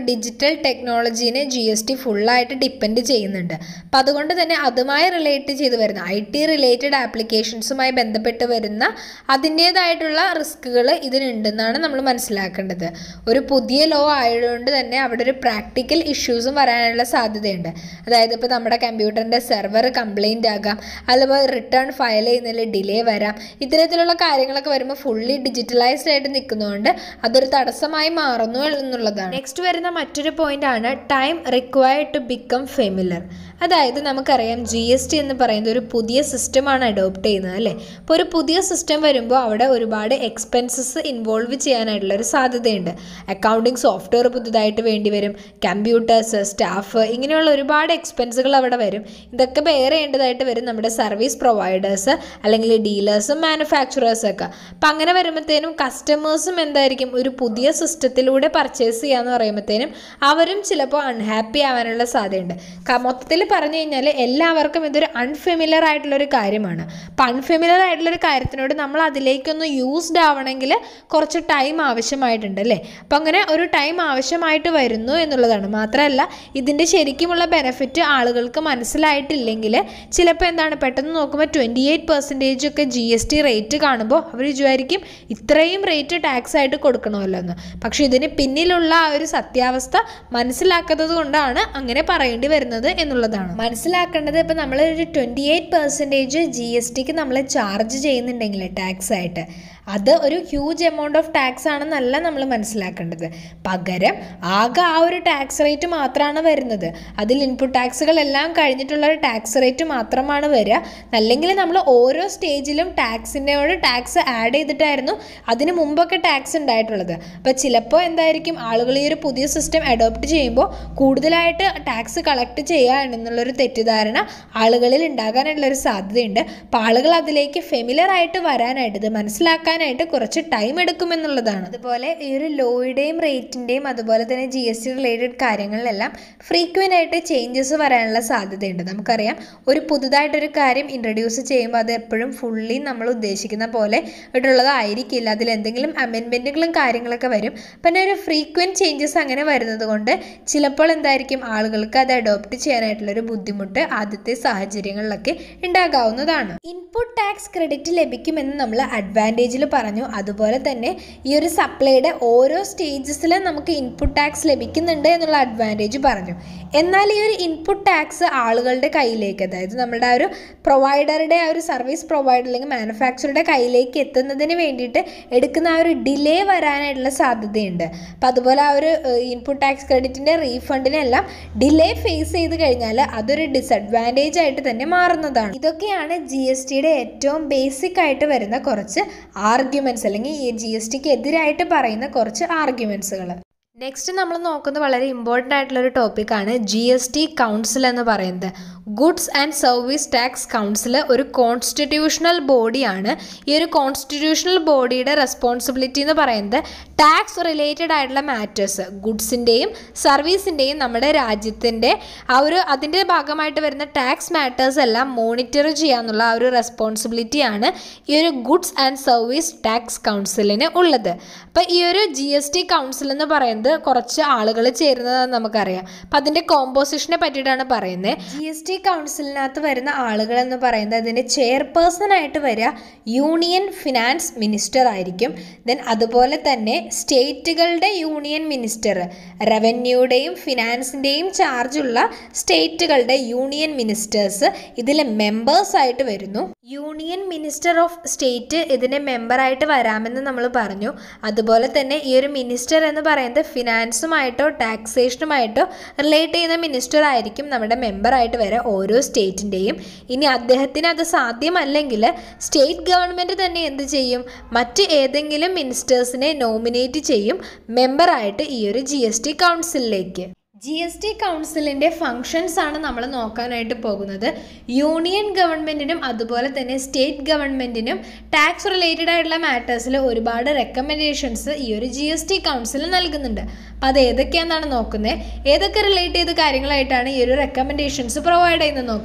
ഡിജിറ്റൽ ടെക്നോളജീനെ ജി എസ് ടി ഫുള്ളായിട്ട് ഡിപ്പെൻഡ് ചെയ്യുന്നുണ്ട് അപ്പം അതുകൊണ്ട് തന്നെ അതുമായി റിലേറ്റ് ചെയ്ത് വരുന്ന ഐ ടി റിലേറ്റഡ് ആപ്ലിക്കേഷൻസുമായി ബന്ധപ്പെട്ട് വരുന്ന അതിൻ്റേതായിട്ടുള്ള റിസ്കുകൾ ഇതിനുണ്ടെന്നാണ് നമ്മൾ മനസ്സിലാക്കേണ്ടത് ഒരു പുതിയ ലോ ആയതുകൊണ്ട് തന്നെ അവിടെ ഒരു പ്രാക്ടിക്കൽ ഇഷ്യൂസും വരാനുള്ള സാധ്യതയുണ്ട് അതായത് ഇപ്പോൾ നമ്മുടെ കമ്പ്യൂട്ടറിൻ്റെ സെർവർ കംപ്ലൈൻ്റ് ആകാം അതുപോലെ റിട്ടേൺ ഫയൽ ചെയ്യുന്നതിൽ ഡിലേ വരാം ഇത്തരത്തിലുള്ള കാര്യങ്ങളൊക്കെ വരുമ്പോൾ ഫുള്ളി ഡിജിറ്റലൈസ്ഡ് ആയിട്ട് നിൽക്കുന്നതുകൊണ്ട് അതൊരു തടസ്സമായി മാറുന്നു എന്നുള്ളതാണ് നെക്സ്റ്റ് വരുന്ന മറ്റൊരു പോയിന്റ് ആണ് time required to become familiar അതായത് നമുക്കറിയാം ജി എസ് ടി എന്ന് പറയുന്നത് ഒരു പുതിയ സിസ്റ്റമാണ് അഡോപ്റ്റ് ചെയ്യുന്നത് അല്ലേ അപ്പോൾ ഒരു പുതിയ സിസ്റ്റം വരുമ്പോൾ അവിടെ ഒരുപാട് എക്സ്പെൻസസ് ഇൻവോൾവ് ചെയ്യാനായിട്ടുള്ള ഒരു സാധ്യതയുണ്ട് അക്കൗണ്ടിങ് സോഫ്റ്റ്വെയർ പുതുതായിട്ട് വേണ്ടി വരും കമ്പ്യൂട്ടേഴ്സ് സ്റ്റാഫ് ഇങ്ങനെയുള്ള ഒരുപാട് എക്സ്പെൻസുകൾ അവിടെ വരും ഇതൊക്കെ ബെയർ ചെയ്യേണ്ടതായിട്ട് വരും നമ്മുടെ സർവീസ് പ്രൊവൈഡേഴ്സ് അല്ലെങ്കിൽ ഡീലേഴ്സും മാനുഫാക്ചറേഴ്സും ഒക്കെ അപ്പം അങ്ങനെ വരുമ്പോഴത്തേനും കസ്റ്റമേഴ്സും എന്തായിരിക്കും ഒരു പുതിയ സിസ്റ്റത്തിലൂടെ പർച്ചേസ് ചെയ്യാന്ന് പറയുമ്പോഴത്തേനും അവരും ചിലപ്പോൾ അൺഹാപ്പി ആവാനുള്ള സാധ്യതയുണ്ട് ക- മൊത്തത്തിൽ പറഞ്ഞു കഴിഞ്ഞാൽ എല്ലാവർക്കും ഇതൊരു അൺഫെമിലർ ആയിട്ടുള്ളൊരു കാര്യമാണ് അപ്പം അൺഫെമിലർ ആയിട്ടുള്ളൊരു കാര്യത്തിനോട് നമ്മൾ അതിലേക്കൊന്ന് യൂസ്ഡ് ആവണമെങ്കിൽ കുറച്ച് ടൈം ആവശ്യമായിട്ടുണ്ട് അല്ലേ അപ്പം അങ്ങനെ ഒരു ടൈം ആവശ്യമായിട്ട് വരുന്നു എന്നുള്ളതാണ് മാത്രമല്ല ഇതിൻ്റെ ശരിക്കുമുള്ള ബെനിഫിറ്റ് ആളുകൾക്ക് മനസ്സിലായിട്ടില്ലെങ്കിൽ ചിലപ്പോൾ എന്താണ് പെട്ടെന്ന് നോക്കുമ്പോൾ ട്വൻറ്റി എയ്റ്റ് പെർസെൻറ്റേജ് ഒക്കെ ജി എസ് ടി റേറ്റ് കാണുമ്പോൾ അവർ വിചാരിക്കും ഇത്രയും റേറ്റ് ടാക്സ് ആയിട്ട് കൊടുക്കണമല്ലോ എന്ന് പക്ഷേ ഇതിന് പിന്നിലുള്ള ആ ഒരു സത്യാവസ്ഥ മനസ്സിലാക്കാത്തത് കൊണ്ടാണ് അങ്ങനെ പറയേണ്ടി വരുന്നത് എന്നുള്ളതാണ് മനസ്സിലാക്കേണ്ടത് ഇപ്പം നമ്മൾ ഒരു twenty eight percentage G S ടിക്ക് നമ്മൾ ചാർജ് ചെയ്യുന്നുണ്ടെങ്കിൽ ടാക്സ് ആയിട്ട് അത് ഒരു ഹ്യൂജ് എമൗണ്ട് ഓഫ് ടാക്സ് ആണെന്നല്ല നമ്മൾ മനസ്സിലാക്കേണ്ടത് പകരം ആകെ ആ ഒരു ടാക്സ് റേറ്റ് മാത്രമാണ് വരുന്നത് അതിൽ ഇൻപുട്ട് ടാക്സുകളെല്ലാം കഴിഞ്ഞിട്ടുള്ള ഒരു ടാക്സ് റേറ്റ് മാത്രമാണ് വരിക അല്ലെങ്കിൽ നമ്മൾ ഓരോ സ്റ്റേജിലും ടാക്സിൻ്റെയോട് ടാക്സ് ആഡ് ചെയ്തിട്ടായിരുന്നു അതിന് മുമ്പൊക്കെ ടാക്സ് ഉണ്ടായിട്ടുള്ളത് അപ്പോൾ ചിലപ്പോൾ എന്തായിരിക്കും ആളുകൾ ഈ ഒരു പുതിയ സിസ്റ്റം അഡോപ്റ്റ് ചെയ്യുമ്പോൾ കൂടുതലായിട്ട് ടാക്സ് കളക്ട് ചെയ്യുക എന്നുള്ളൊരു തെറ്റിദ്ധാരണ ആളുകളിൽ ഉണ്ടാകാനുള്ളൊരു സാധ്യതയുണ്ട് അപ്പോൾ ആളുകൾ അതിലേക്ക് ഫെമിലർ ആയിട്ട് വരാനായിട്ട് ഇത് മനസ്സിലാക്കാനായിട്ട് കുറച്ച് ടൈം എടുക്കുമെന്നുള്ളതാണ് അതുപോലെ ഈ ഒരു ലോയുടെയും റേറ്റിൻ്റെയും അതുപോലെ തന്നെ ജി എസ് ടി റിലേറ്റഡ് കാര്യങ്ങളിലെല്ലാം ഫ്രീക്വൻ്റ് ആയിട്ട് ചേഞ്ചസ് വരാനുള്ള സാധ്യതയുണ്ട് നമുക്കറിയാം ഒരു പുതുതായിട്ടൊരു കാര്യം ഇൻട്രൊഡ്യൂസ് ചെയ്യുമ്പോൾ അത് എപ്പോഴും ഫുള്ളി നമ്മൾ ഉദ്ദേശിക്കുന്ന പോലെ ആയിട്ടുള്ളതായിരിക്കില്ല അതിൽ എന്തെങ്കിലും അമെൻമെൻറ്റുകളും കാര്യങ്ങളൊക്കെ വരും പിന്നെ ഒരു ഫ്രീക്വൻറ്റ് ചേഞ്ചസ് അങ്ങനെ വരുന്നത് കൊണ്ട് ചിലപ്പോൾ എന്തായിരിക്കും ആളുകൾക്ക് അത് അഡോപ്റ്റ് ചെയ്യാനായിട്ടുള്ള ഒരു ബുദ്ധിമുട്ട് ആദ്യത്തെ സാഹചര്യങ്ങളിലൊക്കെ ഉണ്ടാകാവുന്നതാണ് ഇൻപുട്ട് ടാക്സ് ക്രെഡിറ്റ് ലഭിക്കുമെന്ന് നമ്മൾ അഡ്വാൻറ്റേജിൽ പറഞ്ഞു അതുപോലെ തന്നെ ഈ ഒരു സപ്ലൈയുടെ ഓരോ സ്റ്റേജസിലും നമുക്ക് ഇൻപുട്ട് ടാക്സ് ലഭിക്കുന്നുണ്ട് എന്നുള്ള അഡ്വാൻറ്റേജ് പറഞ്ഞു എന്നാൽ ഈ ഒരു ഇൻപുട്ട് ടാക്സ് ആളുകളുടെ കയ്യിലേക്ക് അതായത് നമ്മുടെ ആ ഒരു പ്രൊവൈഡറുടെ ആ ഒരു സർവീസ് പ്രൊവൈഡർ അല്ലെങ്കിൽ മാനുഫാക്ചറുടെ കയ്യിലേക്ക് എത്തുന്നതിന് വേണ്ടിയിട്ട് എടുക്കുന്ന ആ ഒരു ഡിലേ വരാനായിട്ടുള്ള സാധ്യതയുണ്ട് അപ്പം അതുപോലെ ആ ഒരു ഇൻപുട്ട് ടാക്സ് ക്രെഡിറ്റിൻ്റെ റീഫണ്ടിനെല്ലാം ഡിലേ ഫേസ് ചെയ്ത് കഴിഞ്ഞാൽ അതൊരു ഡിസഡ്വാൻറ്റേജ് ആയിട്ട് തന്നെ മാറുന്നതാണ് ഇതൊക്കെയാണ് ജി എസ് ടിയുടെ ഏറ്റവും ബേസിക് ആയിട്ട് വരുന്ന കുറച്ച് ആർഗ്യുമെൻറ്റ്സ് അല്ലെങ്കിൽ ഈ ജി എസ് ടിക്ക് എതിരായിട്ട് പറയുന്ന കുറച്ച് ആർഗ്യുമെൻറ്റ്സുകൾ നെക്സ്റ്റ് നമ്മൾ നോക്കുന്നത് വളരെ ഇമ്പോർട്ടൻ്റ് ആയിട്ടുള്ള ഒരു ടോപ്പിക്കാണ് ജി എസ് ടി കൗൺസിൽ എന്ന് പറയുന്നത് goods and service tax council ഒരു കോൺസ്റ്റിറ്റ്യൂഷണൽ ബോഡിയാണ് ഈ ഒരു കോൺസ്റ്റിറ്റ്യൂഷണൽ ബോഡിയുടെ റെസ്പോൺസിബിലിറ്റി എന്ന് പറയുന്നത് ടാക്സ് റിലേറ്റഡ് ആയിട്ടുള്ള മാറ്റേഴ്സ് ഗുഡ്സിൻ്റെയും സർവീസിൻ്റെയും നമ്മുടെ രാജ്യത്തിൻ്റെ ആ ഒരു അതിൻ്റെ ഭാഗമായിട്ട് വരുന്ന ടാക്സ് മാറ്റേഴ്സ് എല്ലാം മോണിറ്റർ ചെയ്യാന്നുള്ള ആ ഒരു റെസ്പോൺസിബിലിറ്റിയാണ് ഈ ഒരു ഗുഡ്സ് ആൻഡ് സർവീസ് ടാക്സ് കൗൺസിലിന് ഉള്ളത് അപ്പോൾ ഈ ഒരു ജി എസ് ടി കൗൺസിൽ എന്ന് പറയുന്നത് കുറച്ച് ആളുകൾ ചേരുന്നതെന്ന് നമുക്കറിയാം അപ്പം അതിൻ്റെ കോമ്പോസിഷനെ പറ്റിയിട്ടാണ് പറയുന്നത് ജി എസ് ടി കൗൺസിലിനകത്ത് വരുന്ന ആളുകൾ എന്ന് പറയുന്നത് അതിൻ്റെ ചെയർപേഴ്സൺ ആയിട്ട് വരിക യൂണിയൻ ഫിനാൻസ് മിനിസ്റ്റർ ആയിരിക്കും ദെൻ അതുപോലെ തന്നെ സ്റ്റേറ്റുകളുടെ യൂണിയൻ മിനിസ്റ്റർ റവന്യൂയുടെയും ഫിനാൻസിൻ്റെയും ചാർജുള്ള സ്റ്റേറ്റുകളുടെ യൂണിയൻ മിനിസ്റ്റേഴ്സ് ഇതിൽ മെമ്പേഴ്സ് ആയിട്ട് വരുന്നു യൂണിയൻ മിനിസ്റ്റർ ഓഫ് സ്റ്റേറ്റ് ഇതിൻ്റെ മെമ്പറായിട്ട് വരാമെന്ന് നമ്മൾ പറഞ്ഞു അതുപോലെ തന്നെ ഈ ഒരു മിനിസ്റ്റർ എന്ന് പറയുന്നത് ഫിനാൻസുമായിട്ടോ ടാക്സേഷനുമായിട്ടോ റിലേറ്റ് ചെയ്യുന്ന മിനിസ്റ്റർ ആയിരിക്കും നമ്മുടെ മെമ്പറായിട്ട് വരെ ഓരോ സ്റ്റേറ്റിൻ്റെയും ഇനി അദ്ദേഹത്തിന് അത് സാധ്യമല്ലെങ്കിൽ സ്റ്റേറ്റ് ഗവൺമെൻറ് തന്നെ എന്ത് ചെയ്യും മറ്റ് ഏതെങ്കിലും മിനിസ്റ്റേഴ്സിനെ നോമിനേറ്റ് ചെയ്യും മെമ്പറായിട്ട് ഈ ഒരു ജി എസ് ടി കൗൺസിലിലേക്ക് ജി എസ് ടി കൗൺസിലിൻ്റെ ഫങ്ഷൻസ് ആണ് നമ്മൾ നോക്കാനായിട്ട് പോകുന്നത് യൂണിയൻ ഗവൺമെൻറ്റിനും അതുപോലെ തന്നെ സ്റ്റേറ്റ് ഗവൺമെൻറ്റിനും ടാക്സ് റിലേറ്റഡ് ആയിട്ടുള്ള മാറ്റേഴ്സിൽ ഒരുപാട് റെക്കമെൻഡേഷൻസ് ഈ ഒരു ജി എസ് ടി കൗൺസിൽ നൽകുന്നുണ്ട് അപ്പോൾ അത് ഏതൊക്കെയാണെന്നാണ് നോക്കുന്നത് ഏതൊക്കെ റിലേറ്റ് ചെയ്ത കാര്യങ്ങളായിട്ടാണ് ഈ ഒരു റെക്കമെൻഡേഷൻസ് പ്രൊവൈഡ് ചെയ്യുന്നത് നോക്കാം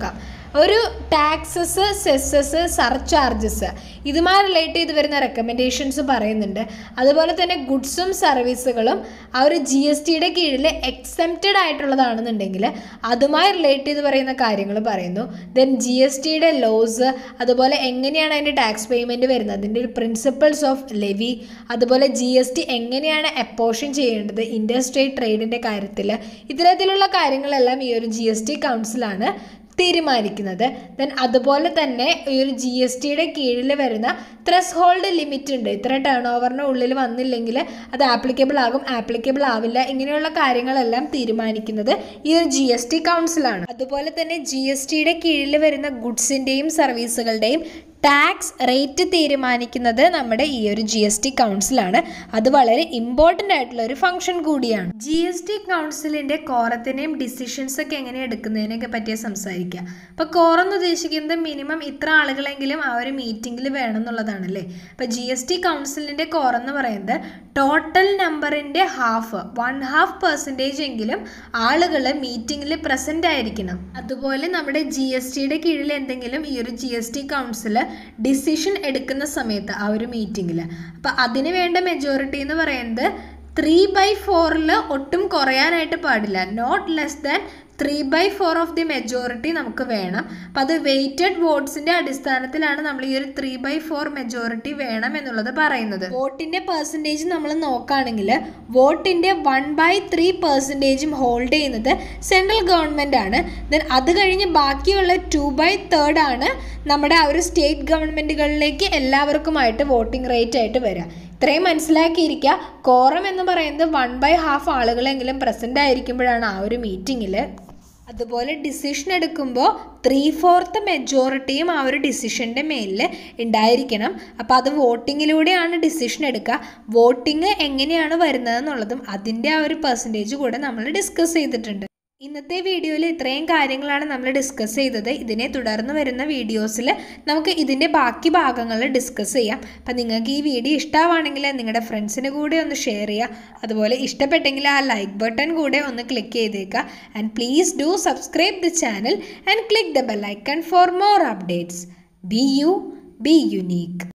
ഒരു ടാക്സസ് സെസ്സസ് സർചാർജസ് ഇതുമായി റിലേറ്റ് ചെയ്ത് വരുന്ന റെക്കമെൻഡേഷൻസ് പറയുന്നുണ്ട് അതുപോലെ തന്നെ ഗുഡ്സും സർവീസുകളും ആ ഒരു ജി എസ് ടിയുടെ കീഴിൽ എക്സെപ്റ്റഡ് ആയിട്ടുള്ളതാണെന്നുണ്ടെങ്കിൽ അതുമായി റിലേറ്റ് ചെയ്ത് പറയുന്ന കാര്യങ്ങൾ പറയുന്നു ദെൻ ജി എസ് ടിയുടെ ലോസ് അതുപോലെ എങ്ങനെയാണ് അതിൻ്റെ ടാക്സ് പേയ്മെൻറ്റ് വരുന്നത് അതിൻ്റെ ഒരു പ്രിൻസിപ്പിൾസ് ഓഫ് ലെവി അതുപോലെ ജി എസ് ടി എങ്ങനെയാണ് അപ്പോഷൻ ചെയ്യേണ്ടത് ഇൻഡർ സ്റ്റേറ്റ് ട്രേഡിൻ്റെ കാര്യത്തിൽ ഇത്തരത്തിലുള്ള കാര്യങ്ങളെല്ലാം ഈ ഒരു ജി എസ് ടി കൗൺസിലാണ് തീരുമാനിക്കുന്നത് ദെൻ അതുപോലെ തന്നെ ഈ ഒരു ജി എസ് ടിയുടെ കീഴിൽ വരുന്ന ത്രസ് ഹോൾഡ് ലിമിറ്റ് ഉണ്ട് ഇത്ര ടേൺ ഓവറിന് ഉള്ളിൽ വന്നില്ലെങ്കിൽ അത് ആപ്ലിക്കബിൾ ആകും ആപ്ലിക്കബിൾ ആവില്ല ഇങ്ങനെയുള്ള കാര്യങ്ങളെല്ലാം തീരുമാനിക്കുന്നത് ഈ ഒരു ജി എസ് ടി കൗൺസിലാണ് അതുപോലെ തന്നെ ജി എസ് ടിയുടെ കീഴിൽ വരുന്ന ഗുഡ്സിൻ്റെയും സർവീസുകളുടെയും ടാക്സ് റേറ്റ് തീരുമാനിക്കുന്നത് നമ്മുടെ ഈ ഒരു ജി എസ് ടി കൗൺസിലാണ് അത് വളരെ ഇമ്പോർട്ടൻ്റ് ആയിട്ടുള്ള ഒരു ഫംഗ്ഷൻ കൂടിയാണ് ജി എസ് ടി കൗൺസിലിൻ്റെ കോറത്തിനെയും ഡിസിഷൻസ് ഒക്കെ എങ്ങനെ എടുക്കുന്നതിനൊക്കെ പറ്റിയ സംസാരിക്കുക അപ്പോൾ കോറെന്ന് ഉദ്ദേശിക്കുന്നത് മിനിമം ഇത്ര ആളുകളെങ്കിലും ആ ഒരു മീറ്റിങ്ങിൽ വേണം എന്നുള്ളതാണല്ലേ അപ്പോൾ ജി എസ് ടി കൗൺസിലിൻ്റെ കോറെന്ന് പറയുന്നത് ടോട്ടൽ നമ്പറിൻ്റെ ഹാഫ് വൺ ഹാഫ് പെർസെൻറ്റേജ് എങ്കിലും ആളുകൾ മീറ്റിങ്ങിൽ പ്രസൻ്റ് ആയിരിക്കണം അതുപോലെ നമ്മുടെ ജി എസ് ടിയുടെ കീഴിൽ എന്തെങ്കിലും ഈ ഒരു G S T council decision എടുക്കുന്ന സമയത്ത് ആ ഒരു മീറ്റിങ്ങിൽ അപ്പോൾ അതിന് വേണ്ട മെജോറിറ്റി എന്ന് പറയുന്നത് ത്രീ ബൈ ഫോറിൽ ഒട്ടും കുറയാനായിട്ട് പാടില്ല not less than three by four of the majority നമുക്ക് വേണം അപ്പം അത് വെയ്റ്റഡ് വോട്ട്സിൻ്റെ അടിസ്ഥാനത്തിലാണ് നമ്മൾ ഈ ഒരു ത്രീ ബൈ ഫോർ മെജോറിറ്റി വേണം എന്നുള്ളത് പറയുന്നത് വോട്ടിൻ്റെ പെർസെൻറ്റേജ് നമ്മൾ നോക്കുകയാണെങ്കിൽ വോട്ടിൻ്റെ വൺ ബൈ ത്രീ പെർസെൻറ്റേജും ഹോൾഡ് ചെയ്യുന്നത് സെൻട്രൽ ഗവൺമെൻറ് ആണ് ദെൻ അത് കഴിഞ്ഞ് ബാക്കിയുള്ള ടു ബൈ തേർഡ് ആണ് നമ്മുടെ ആ ഒരു സ്റ്റേറ്റ് ഗവൺമെൻറ്റുകളിലേക്ക് എല്ലാവർക്കുമായിട്ട് വോട്ടിംഗ് റേറ്റ് ആയിട്ട് വരിക ഇത്രയും മനസ്സിലാക്കിയിരിക്കുക കോറം എന്ന് പറയുന്നത് വൺ ബൈ ഹാഫ് ആളുകളെങ്കിലും പ്രസൻ്റ് ആയിരിക്കുമ്പോഴാണ് ആ ഒരു മീറ്റിങ്ങിൽ അതുപോലെ ഡിസിഷൻ എടുക്കുമ്പോൾ ത്രീ ഫോർത്ത് മെജോറിറ്റിയും ആ ഒരു ഡിസിഷൻ്റെ മേലിൽ ഉണ്ടായിരിക്കണം അപ്പോൾ അത് വോട്ടിങ്ങിലൂടെയാണ് ഡിസിഷൻ എടുക്കുക വോട്ടിങ് എങ്ങനെയാണ് വരുന്നതെന്നുള്ളതും അതിൻ്റെ ആ ഒരു പെർസെൻറ്റേജ് കൂടെ നമ്മൾ ഡിസ്കസ് ചെയ്തിട്ടുണ്ട് ഇന്നത്തെ വീഡിയോയിൽ ഇത്രയും കാര്യങ്ങളാണ് നമ്മൾ ഡിസ്കസ് ചെയ്തത് ഇതിനെ തുടർന്ന് വരുന്ന വീഡിയോസിൽ നമുക്ക് ഇതിൻ്റെ ബാക്കി ഭാഗങ്ങൾ ഡിസ്കസ് ചെയ്യാം അപ്പം നിങ്ങൾക്ക് ഈ വീഡിയോ ഇഷ്ടമാണെങ്കിൽ നിങ്ങളുടെ ഫ്രണ്ട്സിന് കൂടെ ഒന്ന് ഷെയർ ചെയ്യുക അതുപോലെ ഇഷ്ടപ്പെട്ടെങ്കിൽ ആ ലൈക്ക് ബട്ടൺ കൂടെ ഒന്ന് ക്ലിക്ക് ചെയ്തേക്കുക and please do subscribe the channel and click the bell icon for more updates be you be unique